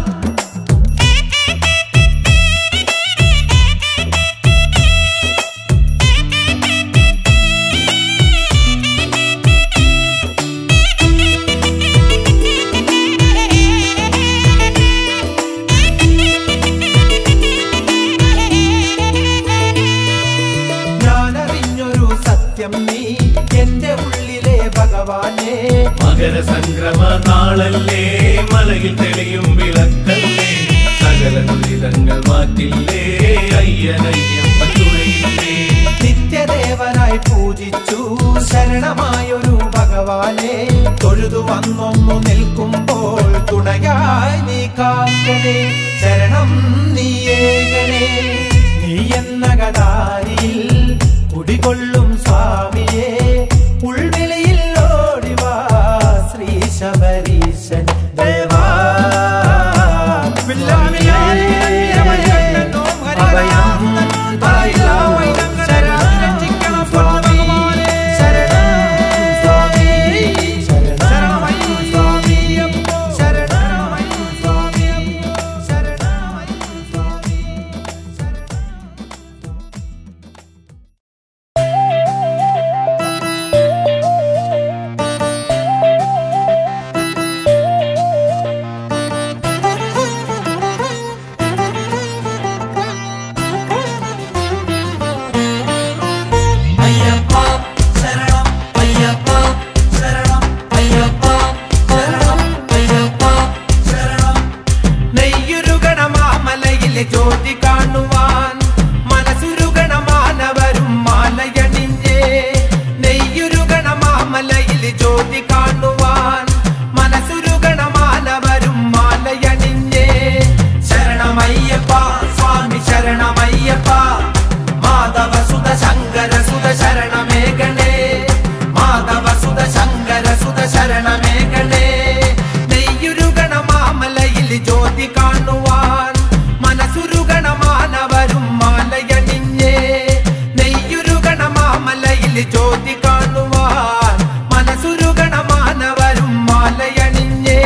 ഞാനറിഞ്ഞൊരു സത്യം നീ എന്റെ ഉള്ളിലെ ഭഗവാനെ മകരസംക്രമ നാളല്ലേ മലയിൽ തെളിയും വിളക്കല്ലേ സകല ദുരിതങ്ങൾ മാറ്റില്ലേ അയ്യനയ്യപ്പൻ തുണയില്ലേ നിത്യദേവനായി പൂജിച്ചു ശരണമായൊരു ഭഗവാനെ തൊഴുതു വന്നൊന്നു നിൽക്കുമ്പോൾ തുണയായി നീ കാക്കണേ ശരണം നീയേകണേ നീ എന്ന ഗതാരിയിൽ കുടികൊള്ളും സ്വാമിയെ ഉൾവിളിയിൽ ഓടിവാ ശ്രീ ശബരീശൻ ദേവാ അഭയം തായിലാവും ശരണം സ്വാമി ശരണം സ്വാമി ശരണം സ്വാമി ശരണം സ്വാമി ശരണം സ്വാമി അയ്യപ്പ ശരണം അയ്യപ്പ ശരണം അയ്യപ്പ ശരണം അയ്യപ്പ ശരണം നെയ്യുരുകണമാമലയിലെ ജ്യോതി കാണുവാൻ മനസ്സുരുകണമാനവരും മാലയണിഞ്ഞേ നെയ്യുരുകണമാമലയിലെ ജ്യോതി കാണുവാൻ മനസ്സുരുകണമാനവരും മാലയണിഞ്ഞേ ശരണമയ്യപ്പ സ്വാമി ശരണമയ്യപ്പ മാധവ സുത ശങ്കര സുത ശരണമേകണേ മാധവ സുത ശങ്കര സുത ശരണമേകണേ നെയ്യുരുകണമാമലയിൽ ജ്യോതി കാണുവാൻ മനസ്സുരുകണമാനവരും മാലയണിഞ്ഞേ നെയ്യുരുകണമാമലയിൽ ജ്യോതി കാണുവാൻ മനസ്സുരുകണമാനവരും മാലയണിഞ്ഞേ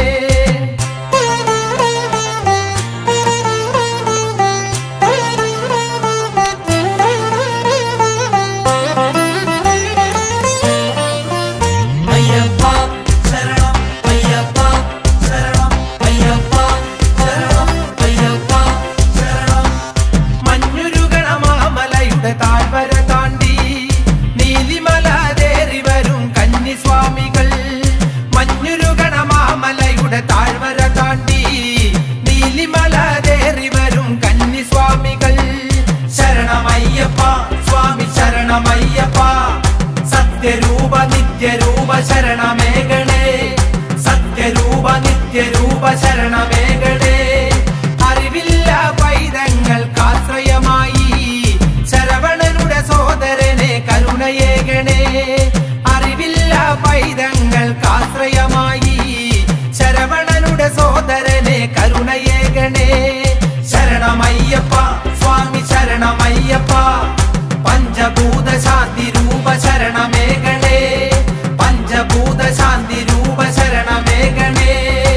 അയ്യപ്പ ശരണം അയ്യപ്പ ശരണം അയ്യപ്പ ശരണം അയ്യപ്പ ശരണം മഞ്ഞുരുകണമാമലയുടെ താഴ്വര താണ്ടി നീലിമലേറി വരും കന്നിസ്വാമികൾ മഞ്ഞുരുകണമാമലയുടെ താഴ്വര താണ്ടി നീലിമലേറി വരും കന്നിസ്വാമികൾ ശരണമയ്യപ്പ സ്വാമി ശരണമയ്യപ്പ സത്യരൂപ നിത്യരൂപ ശരണമേകണേ സത്യരൂപ നിത്യരൂപ ശരണമേകണേ അറിവില്ല പൈതങ്ങൾക്കാശ്രയമായി ശരവണനുടെ സോദരനെ കരുണയേകണേ അറിവില്ല പൈതങ്ങൾക്കാശ്രയമായി ശരവണനുടെ സോദരനെ കരുണയേകണേ ശരണമയ്യപ്പ സ്വാമി ശരണമയ്യപ്പ പഞ്ചഭൂത ശാന്തി രൂപ ശരണമേകണേ പഞ്ചഭൂത ശാന്തി രൂപ ശരണമേകണേ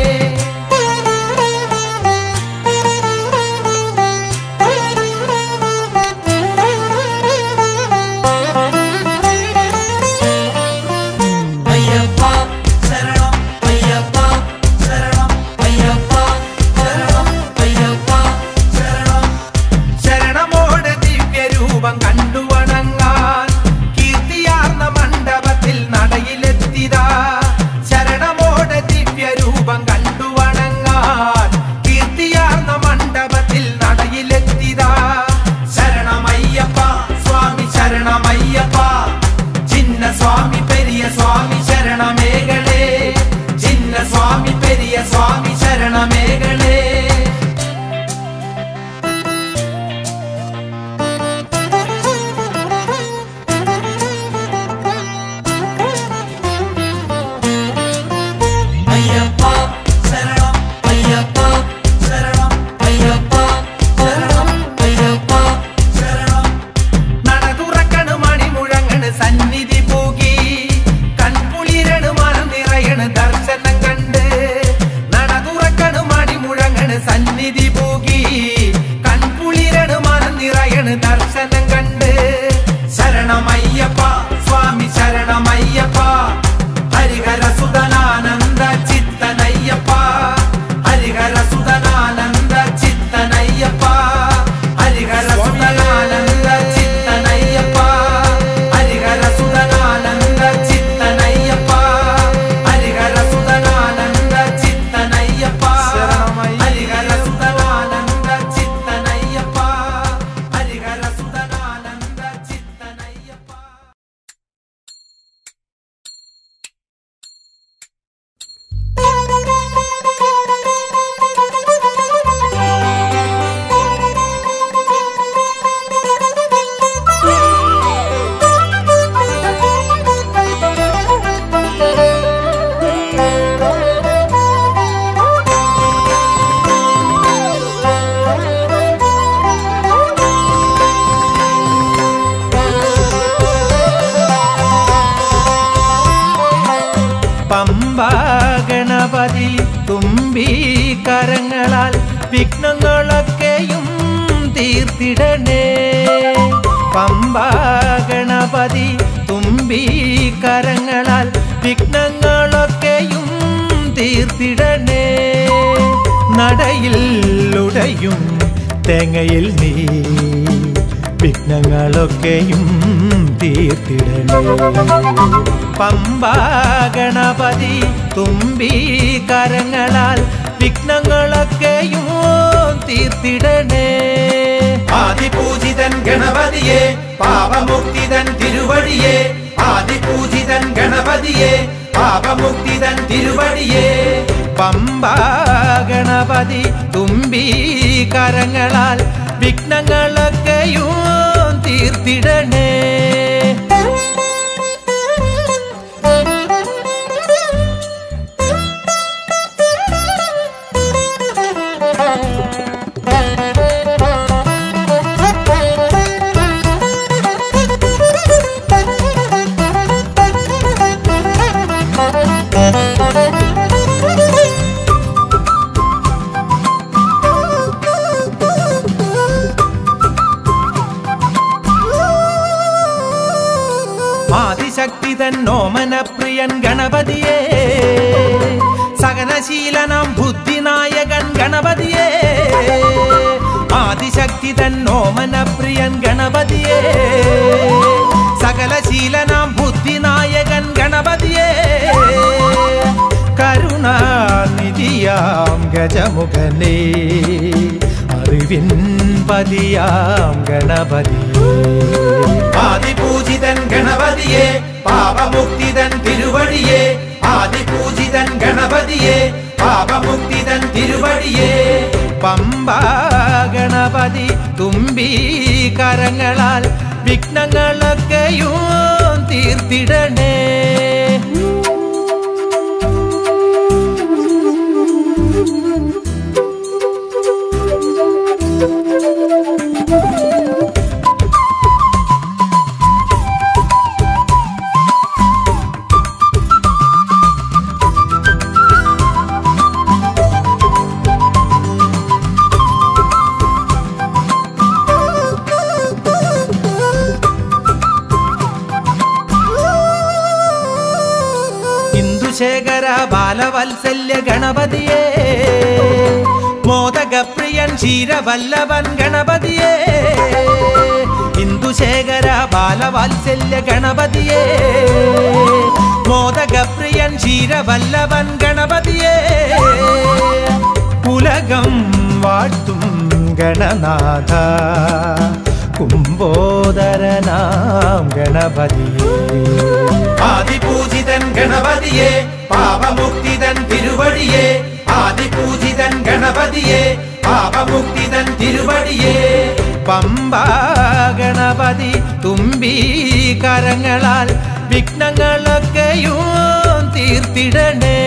അയ്യപ്പ ശരണം അയ്യപ്പ ശരണം അയ്യപ്പ ശരണം അയ്യപ്പ ശരണം ശരണമോടെ ദിവ്യരൂപം കണ്ടു വണങ്ങാൻ കീർത്തിയാർന്ന മണ്ഡ പ്രീതി പൂകി കൺകുളിരണ് മനം നിറയണ് ദർശനം കണ്ട് ശരണമയ്യപ്പ സ്വാമി ശരണമയ്യപ്പ ഹരിഹര സുതനാനന്ദ ചിത്തനയ്യപ്പ ഹരിഹര സുതനാനന്ദ ചിത്തനയ്യപ്പ ഹരിഹര സുതനാനന്ദ ചിത്തനയ്യപ്പ ഹരിഹര സുതനാനന്ദ ചിത്തനയ്യപ്പ ഹരിഹര സുതനാനന്ദ ചിത്തനയ്യപ്പ ഹരിഹര സുതനാനന്ദ ചിത്തനയ്യപ്പ ഹരിഹര സുതനാനന്ദ ചിത്തനയ്യപ്പ പമ്പാ ഗണപതി തുമ്പി കരങ്ങളാൽ വിഘ്നങ്ങളൊക്കെയും തീർത്തിടണേ പമ്പാ ഗണപതി തുമ്പി കരങ്ങളാൽ വിഘ്നങ്ങളൊക്കെയും തീർത്തിടണേ നടയിൽ ഉടയും തേങ്ങയിൽ നീ വിഘ്നങ്ങളൊക്കെയും തീർത്തിടണേ പമ്പാ ഗണപതി തുമ്പി കരങ്ങളാൽ വിഘ്നങ്ങളൊക്കെയും തീർത്തിടണേ ആദിപൂജിതൻ ഗണപതിയെ പാപമുക്തിതൻ തിരുവടിയെ ആദിപൂജിതൻ ഗണപതിയെ പാപമുക്തിതൻ തിരുവടിയെ പമ്പാ ഗണപതി തുമ്പി കരങ്ങളാൽ വിഘ്നങ്ങളൊക്കെയും തീർത്തിടണേ ആദിശക്തി തന്നോമനപ്രിയൻ ഗണപതിയെ സകലശീലനം ബുദ്ധിനായകൻ ഗണപതിയെ ആദിശക്തി തന്നോമനപ്രിയൻ ഗണപതിയെ സകലശീലനാം ബുദ്ധിനായകൻ ഗണപതിയെ കരുണാനിധിയാം ഗജമുഖനേ അറിവിൻ പതിയാം ഗണപതിയേ ആദിപൂജിതൻ ഗണപതിയെ പാപമുക്തിതൻ തിരുവടിയെ ആദിപൂജിതൻ ഗണപതിയെ പാപമുക്തിതൻ തിരുവടിയെ പമ്പാ ഗണപതി തുമ്പി കരങ്ങളാൽ വിഘ്നങ്ങളൊക്കെയും തീർത്തിടണേ ഇന്ദുശേഖര ബാലവത്സല്യ ഗണപതിയെ മോദകപ്രിയൻ ക്ഷീരവല്ലഭൻ ഗണപതിയെ ഇന്ദുശേഖര ബാലവാത്സല്യ ഗണപതിയെ മോദകപ്രിയൻ ക്ഷീരവല്ലഭൻ ഗണപതിയെ ഉലകം വാഴ്ത്തും ഗണനാഥ കുംഭോദരനാം ഗണപതിയെ ആദിപൂജിതൻ ഗണപതിയെ പാപമുക്തിതൻ തിരുവടിയെ ആദിപൂജിതൻ ഗണപതിയെ പാപമുക്തിതൻ തിരുവടിയെ പമ്പാ ഗണപതി തുമ്പി കരങ്ങളാൽ വിഘ്നങ്ങളൊക്കെയും തീർത്തിടണേ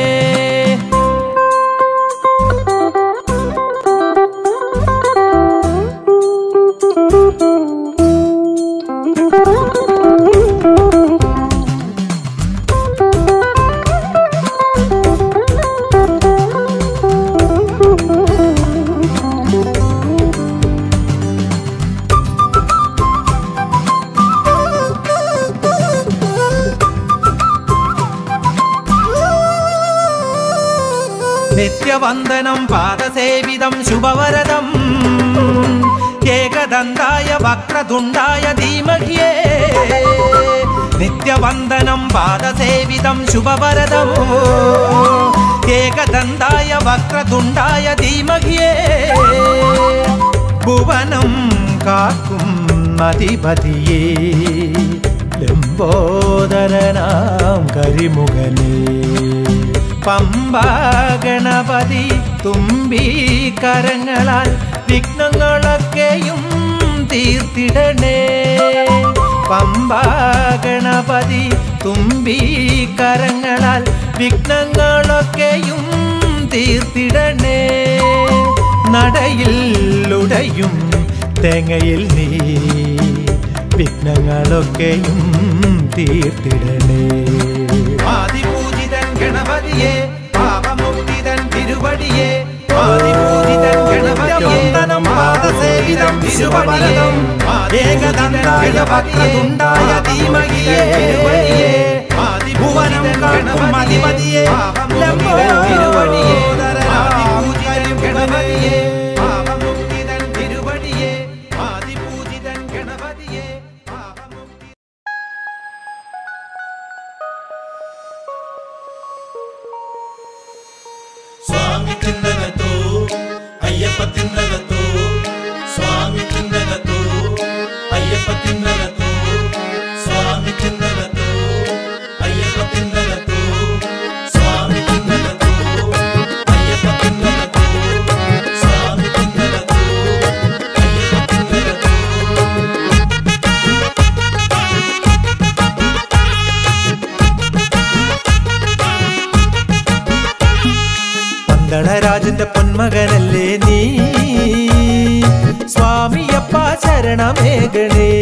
നിത്യവന്ദനം പാദസേവിതം ശുഭവരദം ഏകദന്തായ വക്രതുണ്ടായ ധീമഹിയേ നിത്യവന്ദനം പാദസേവിതം ശുഭവരദം ഏകദന്തായ വക്രതുണ്ടായ ധീമഹിയേ ഭുവനം കാക്കും അധിപതിയേ ലംബോദരനാം കരിമുഖനേ പമ്പാ ഗണപതി തുമ്പി കരങ്ങളാൽ വിഘ്നങ്ങളൊക്കെയും തീർത്തിടണേ പമ്പാ ഗണപതി തുമ്പി കരങ്ങളാൽ വിഘ്നങ്ങളൊക്കെയും തീർത്തിടണേ നടയിൽ ഉടയും തേങ്ങയിൽ നീ വിഘ്നങ്ങളൊക്കെയും തീർത്തിടണേ ആദിപൂജിതൻ ഗണപതിയെ പാപമുക്തിതൻ തിരുവടിയെ ആദിപൂജിതൻ ഗണപതിയെ പാദസേവിതം തിരുവടിയെ ഏകദന്തണ്ടായ ധീമഹിയെ തിരുവടിയെ ആദിഭുവനം കാക്കും അധിപതിയെ ലംബോദരനായ ഗണപതിയെ പാപമുക്തിതൻ തിരുവടിയെ ആദിപൂജിതൻ ഗണപതിയെ പാപമുക്തി സ്വാമി ചിന്തകത്തോ അയ്യപ്പ തിന്നകത്തോ സ്വാമി ചിന്തകത്തോ അയ്യപ്പ തിന്നകത്തോ സ്വാമി ചിന്തകത്തോ അയ്യപ്പ തിന്നകത്തോ സ്വാമി ചിന്തകത്തോ അയ്യപ്പ തിന്നകത്തോ സ്വാമി ചിന്തകത്തോ അയ്യപ്പ തിന്നകത്തോ പന്തളരാജന്റെ പൊന്മകനല്ലേ നീ സ്വാമിയപ്പ ശരണമേകണേ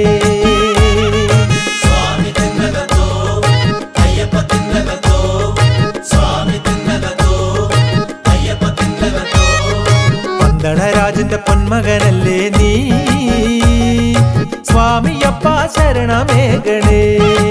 സ്വാമി തിന്നകത്തോ അയ്യപ്പ തിന്നകത്തോ സ്വാമി തിന്നകത്തോ അയ്യപ്പ തിന്നകത്തോ പന്തളരാജന്റെ പൊന്മകനല്ലേ നീ സ്വാമിയപ്പ ശരണമേകണേ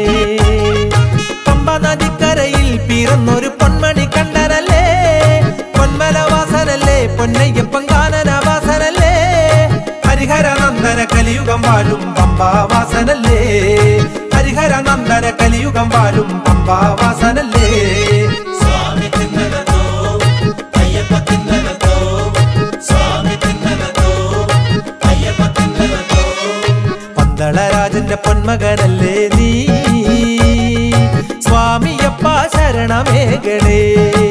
പമ്പ നദിക്കരയിൽ പിറന്നൊരു പൊന്മണി കണ്ടനല്ലേ പൊന്മലവാസനല്ലേ പൊന്നയ്യപ്പൻ കാനനവാസനല്ലേ ഹരിഹരനന്ദന കലിയുഗം വാഴും പമ്പാവാസനല്ലേ ഹരിഹരനന്ദന കലിയുഗം വാഴും പമ്പാവാസനല്ലേ സ്വാമി തിന്നകത്തോ അയ്യപ്പ തിന്നകത്തോ സ്വാമി തിന്നകത്തോ അയ്യപ്പ തിന്നകത്തോ പന്തളരാജന്റെ പൊന്മകനല്ലേ നീ സ്വാമിയപ്പ ശരണമേകണേ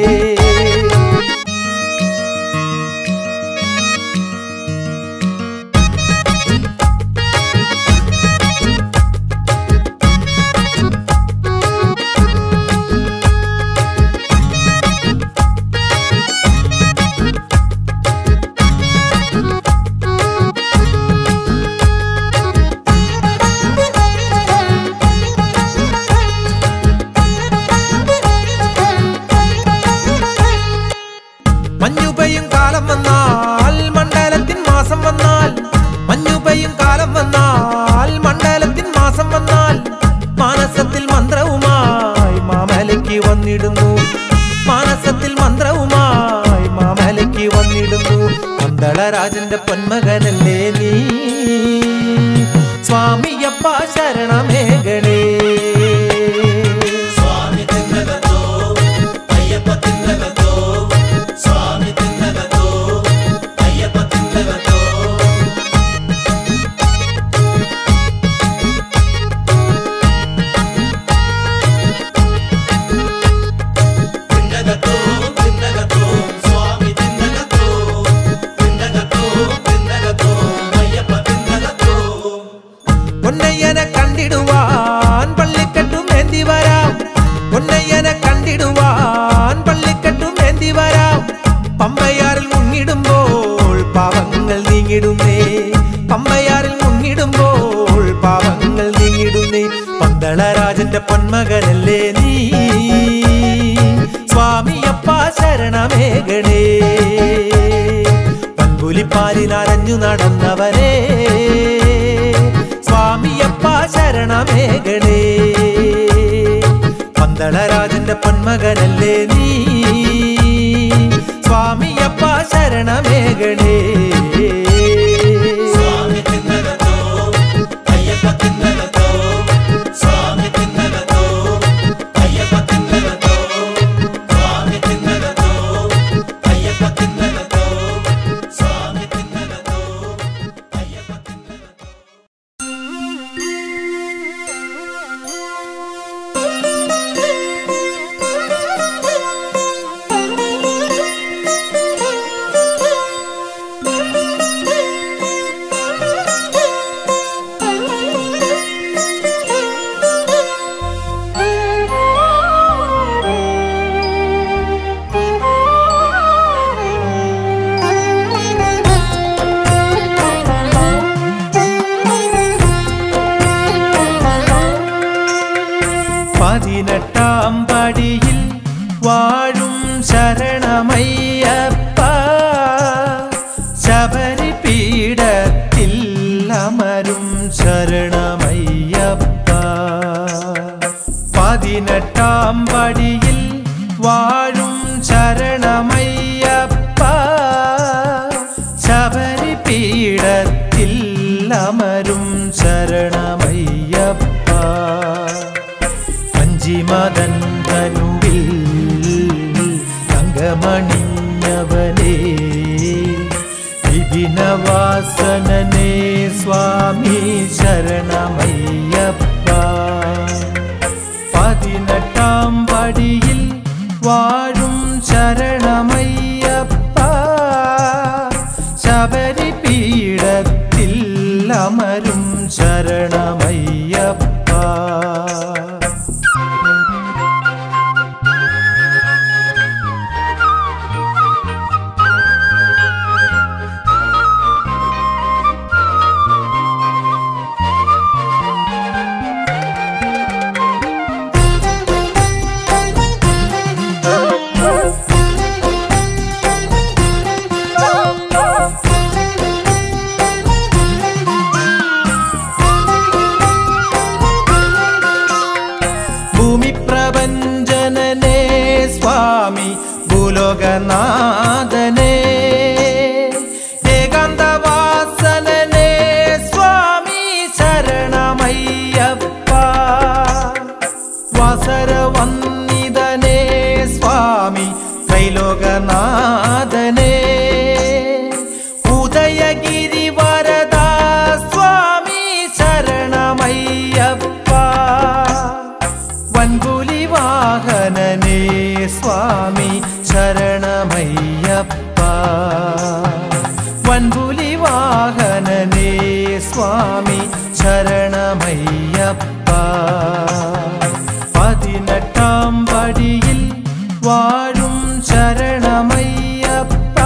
മഞ്ഞുപെയ്യും കാലം വന്നാൽ മണ്ഡലത്തിൻ മാസം വന്നാൽ മഞ്ഞുപെയ്യും കാലം വന്നാൽ മണ്ഡലത്തിൻ മാസം വന്നാൽ മാനസത്തിൽ മന്ത്രവുമായി മാമലയ്ക്ക് വന്നിടുന്നു മാനസത്തിൽ മന്ത്രവുമായി മാമലയ്ക്ക് വന്നിടുന്നു പന്തളരാജന്റെ പൊന്മകനല്ലേ നീ സ്വാമിയപ്പ ശരണമേകണേ സ്വാമി തിന്നകത്തോ അയ്യപ്പ തിന്നകത്തോ സ്വാമി തിന്നകത്തോ അയ്യപ്പ തിന്നകത്തോ തിന്നകത്തോ തിന്നകത്തോ സ്വാമി തിന്നകത്തോ തിന്നകത്തോ തിന്നകത്തോ അയ്യപ്പ തിന്നകത്തോ പൊന്നയ്യനെ കണ്ടിടുവാൻ പള്ളിക്കെട്ടും ഏന്തി വരാം പൊന്നയ്യനെ കണ്ടിടുവാൻ പള്ളിക്കെട്ടും ഏന്തി വരാം പമ്പയാറിൽ മുങ്ങിടുമ്പോൾ പാവങ്ങൾ നീങ്ങിടുന്നേ പമ്പയാറിൽ മുങ്ങിടുമ്പോൾ പാവങ്ങൾ നീങ്ങിടുന്നേ പന്തളരാജന്റെ പൊന്മകനല്ലേ നീ സ്വാമിയപ്പ ശരണമേകണേ പൻപുലിപ്പാലിനരഞ്ഞു നടന്നവരേ സ്വാമിയപ്പ ശരണമേകണേ പന്തളരാജന്റെ പൊന്മകനല്ലേ നീ സ്വാമിയപ്പ ശരണമേകണേ സ്വാമി തിന്നകത്തോ അയ്യപ്പ തിന്നകത്തോ സ്വാമി തിന്നകത്തോ അയ്യപ്പ തിന്നകത്തോ സ്വാമി തിന്നകത്തോ അയ്യപ്പ തിന്നകത്തോ സ്വാമി തിന്നകത്തോ അയ്യപ്പ തിന്നകത്തോ പതിനെട്ടാം പടിയിൽ വാഴും ശരണമയ്യപ്പ ശബരി പീഠത്തിൽ അമരും ശരണമയ്യപ്പ പതിനെട്ടാം പടിയിൽ വാഴും ശരണമയ്യപ്പ ശബരി പീഠത്തിൽ അമരും ശരണമയ്യപ്പ അഞ്ചിമതൻ തനുവിൽ തങ്കമണിഞ്ഞവനേ വിപിനവാസനനേ സ്വാമി ശരണമയ്യപ്പ പതിനെട്ടാം പടിയിൽ വാഴും ശരണമയ്യപ്പ ശബരി പീഠത്തിൽ അമരും ശരണമയ്യപ്പ ഭൂമി പ്രപഞ്ചനനേ സ്വാമി ഭൂലോകനാഥനേ ഏകാന്തവാസനനേ സ്വാമി ശരണമയ്യപ്പ വാസരവന്നിതനേ സ്വാമി ത്രൈലോകനാഥനേ ഉദയഗിരി വരദാ സ്വാമി ശരണമയ്യപ്പ വൻപുലി വാഹനനേ സ്വാമി ശരണമയ്യപ്പ വൻപുലി വാഹനനേ സ്വാമി ശരണമയ്യപ്പ പതിനെട്ടാം പടിയിൽ വാഴും ശരണമയ്യപ്പ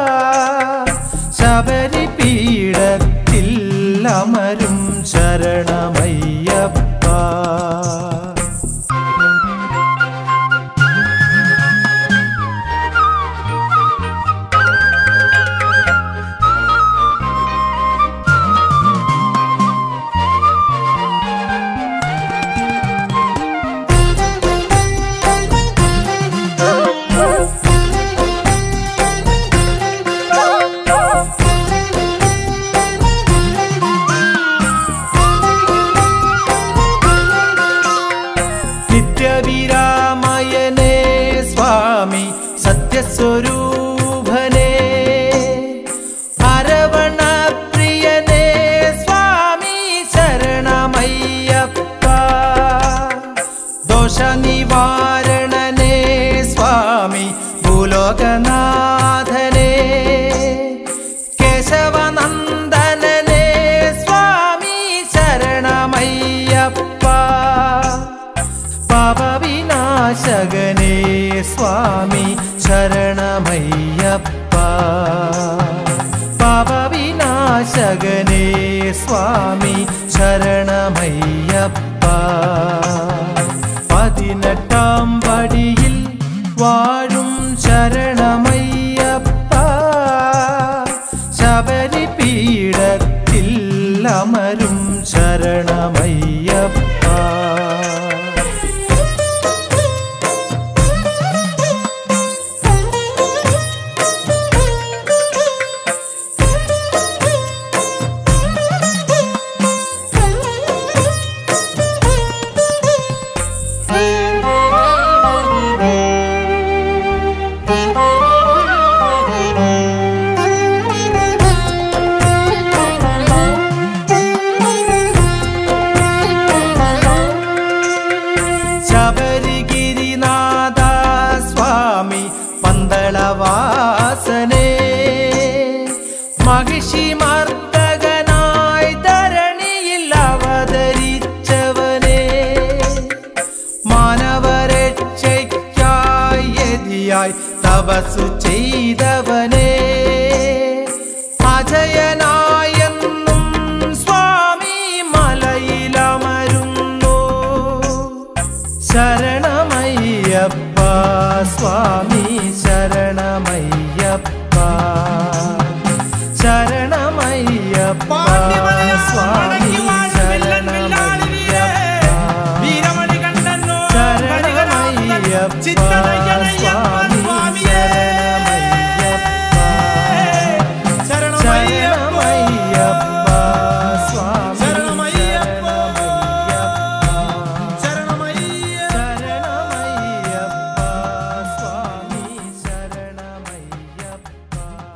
ശബരി പീഠത്തിൽ അമരും ശരണമയ്യപ്പ നിത്യവിരാമയനേ സ്വാമി സത്യസ്വരൂപനേ അരവണപ്രിയനേ സ്വാമി ശരണമയ്യപ്പ ദോഷനിവാരണനേ സ്വാമി ഭൂലോകനാഥനേ കേശവനന്ദനനേ സ്വാമി ശരണമയ്യപ്പ പാപവിനാശകനേ സ്വാമി ശരണമയ്യപ്പ പാപവിനാശകനേ സ്വാമി ശരണമയ്യപ്പ പതിനെട്ടാം പടിയിൽ വാഴും ശരണമയ്യപ്പ ശബരി പീഠത്തിൽ അമരും ശരണമയ്യപ്പ Thank you. തപസ്സു ചെയ്തവനേ അജയനായെന്നും സ്വാമി മലയിലമരുന്നു ശരണമയ്യപ്പ സ്വാമി ശരണമയ്യപ്പ ശരണമയ്യപ്പ സ്വാമി ശരണമയ്യപ്പ ശരണമയ്യപ്പ സ്വാമി ശരണമയ്യപ്പ ശരണമയ്യപ്പ സ്വാമി ശരണമയ്യപ്പ ശരണമയ്യപ്പ സ്വാമി ശരണമയ്യപ്പ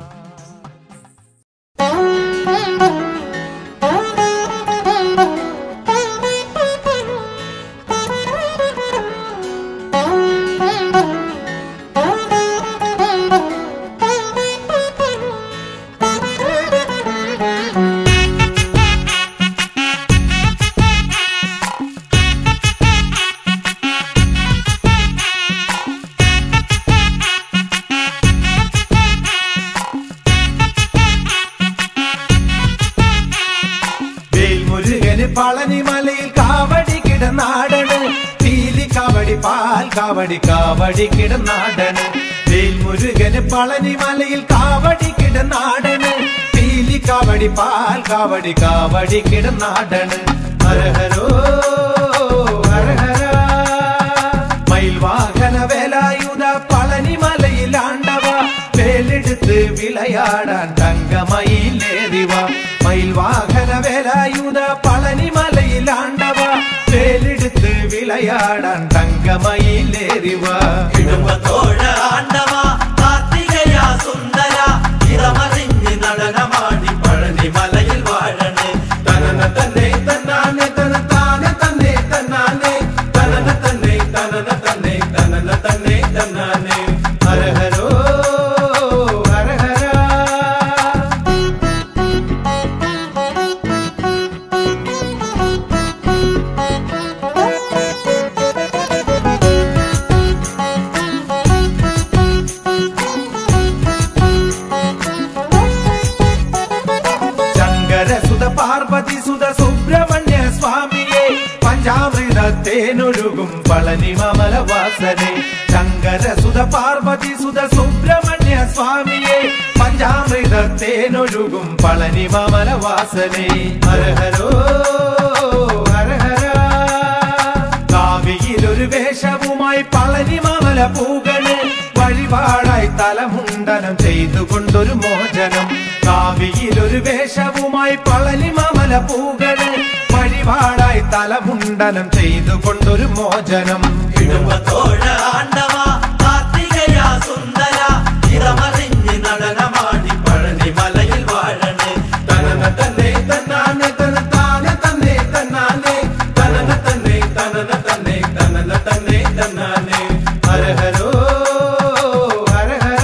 വേൽമുരുകന് പളനിമലയിൽ കാവടി കിടന്നാടണ് പീലി കാവടി പാൽ കാവടി കാവടി കിടന്നാടണ് വേൽമുരുകന് പളനിമലയിൽ കാവടി കിടന്നാടണ് പീലി കാവടി പാൽ കാവടി കാവടി കിടന്നാടണ് ഹരഹരോ ഹരഹര മയിൽ വാഹന വേലായുധ പളനിമലയിലാണ്ടവ വേലെടുത്ത് വിളയാടാൻ തങ്കമയിലേറിവ മയിൽ വാഹന വേലായുധ പളനിമലയിലാണ്ടവ വേലെടുത്ത് വിളയാടാൻ തങ്കമയിലേറിവ ഇടുമ്പത്തോഴ ആണ്ടവ കാർത്തികയ സുന്ദര ഇറമറിഞ്ഞ് നടനമാടി പഴനി മലയിൽ വാഴണ് തനന തന്നെ തന്നാനെ തന താനെ തന്നെ തന്നാനെ തനന തന്നെ തനന തന്നെ തനന തന്നെ തന്നാനെ ഹരഹരോ ഹരഹര ശങ്കരസുത പാർവതി സുത സുബ്രഹ്മണ്യ സ്വാമിയെ പഞ്ചാമൃത തേനൊഴുകും പളനി മമലവാസനെ ശങ്കരസുത പാർവതി സുത സുബ്രഹ്മണ്യ സ്വാമിയെ പഞ്ചാമൃത തേനൊഴുകും പളനി മമലവാസനെ ഹരഹരോ ഹരഹര കാവിയിലൊരു വേഷവുമായി പളനി മമല പൂകള് വഴിപാടായി തലമുണ്ടനം ചെയ്തുകൊണ്ടൊരു മോചനം കാവിയിലൊരു വേഷവുമായി പളനി മമല പൂകള് വഴിപാടായി തലമുണ്ടനം ചെയ്തുകൊണ്ടൊരു മോചനം ഇടുമ്പത്തോഴ ആണ്ടവ കാർത്തികയ സുന്ദര ഇറമറിഞ്ഞ് നടനമാടി പഴനി മലയിൽ വാഴണ് തനന തന്നെ തന്നാനെ തന താനെ തന്നെ തന്നാനെ തനന തന്നെ തനന തന്നെ തനന തന്നെ തന്നാനെ ഹരഹരോ ഹരഹര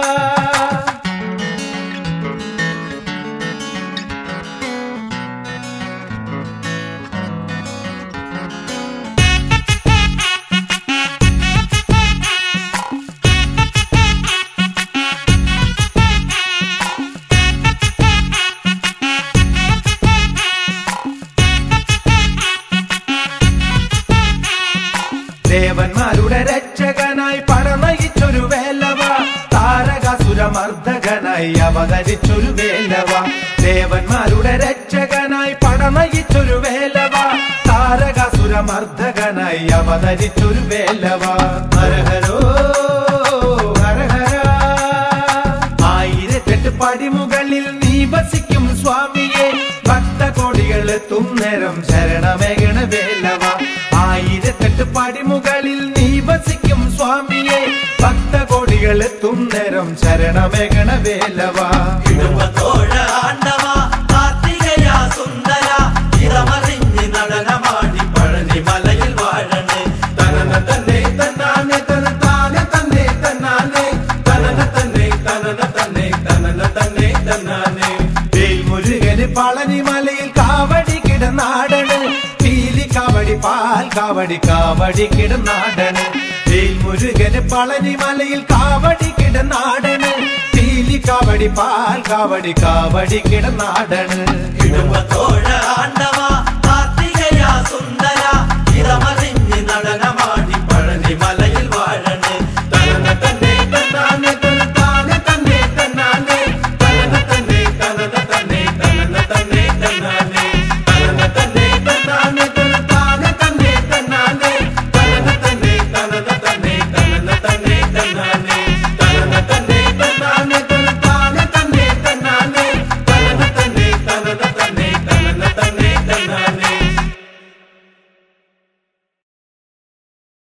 ദേവന്മാരുടെ രക്ഷകനായി പടനയിച്ചൊരു വേലവ താരകാസുരമർദ്ദകനായി അവതരിച്ചൊരു വേലവ ദേവന്മാരുടെ രക്ഷകനായി പടനയിച്ചൊരു വേലവ താരകാസുരമർദ്ദകനായി അവതരിച്ചൊരു വേലവ ഹരഹരോ ഹരഹര ആയിരത്തെട്ട് പടിമുകളിൽ നീ വസിക്കും സ്വാമിയെ ഭക്തകോടികൾ എത്തും നേരം ശരണമേകണ വേലവ ആയിരത്തെട്ട് പടിമുകളിൽ നീ വസിക്കും സ്വാമിയെ ഭക്തകോടികൾ എത്തും നേരം ശരണമേകണ വേലവ ഇടുമ്പത്തോഴ ആണ്ടവ കാർത്തികയ സുന്ദര ഇറമറിഞ്ഞ് നടനമാടി പഴനി മലയിൽ വാഴണ് തനന തന്നെ തന്നാനെ തന താനെ തന്നെ തന്നാനെ തനന തന്നെ തനന തന്നെ തനന തന്നെ തന്നാനെ വേൽമുരുകന് പളനിമലയിൽ കാവടി കിടന്നാടണ് പീലി കാവടി പാൽ കാവടി കാവടി കിടനാടന് മുരുകന് പളനി മലയിൽ കാവടി കിടനാടന് തീലി കാവടി പാൽ കാവടി കാവടി കിടനാടന് ഇടുമ്പത്തോഴ ആണ്ടവാ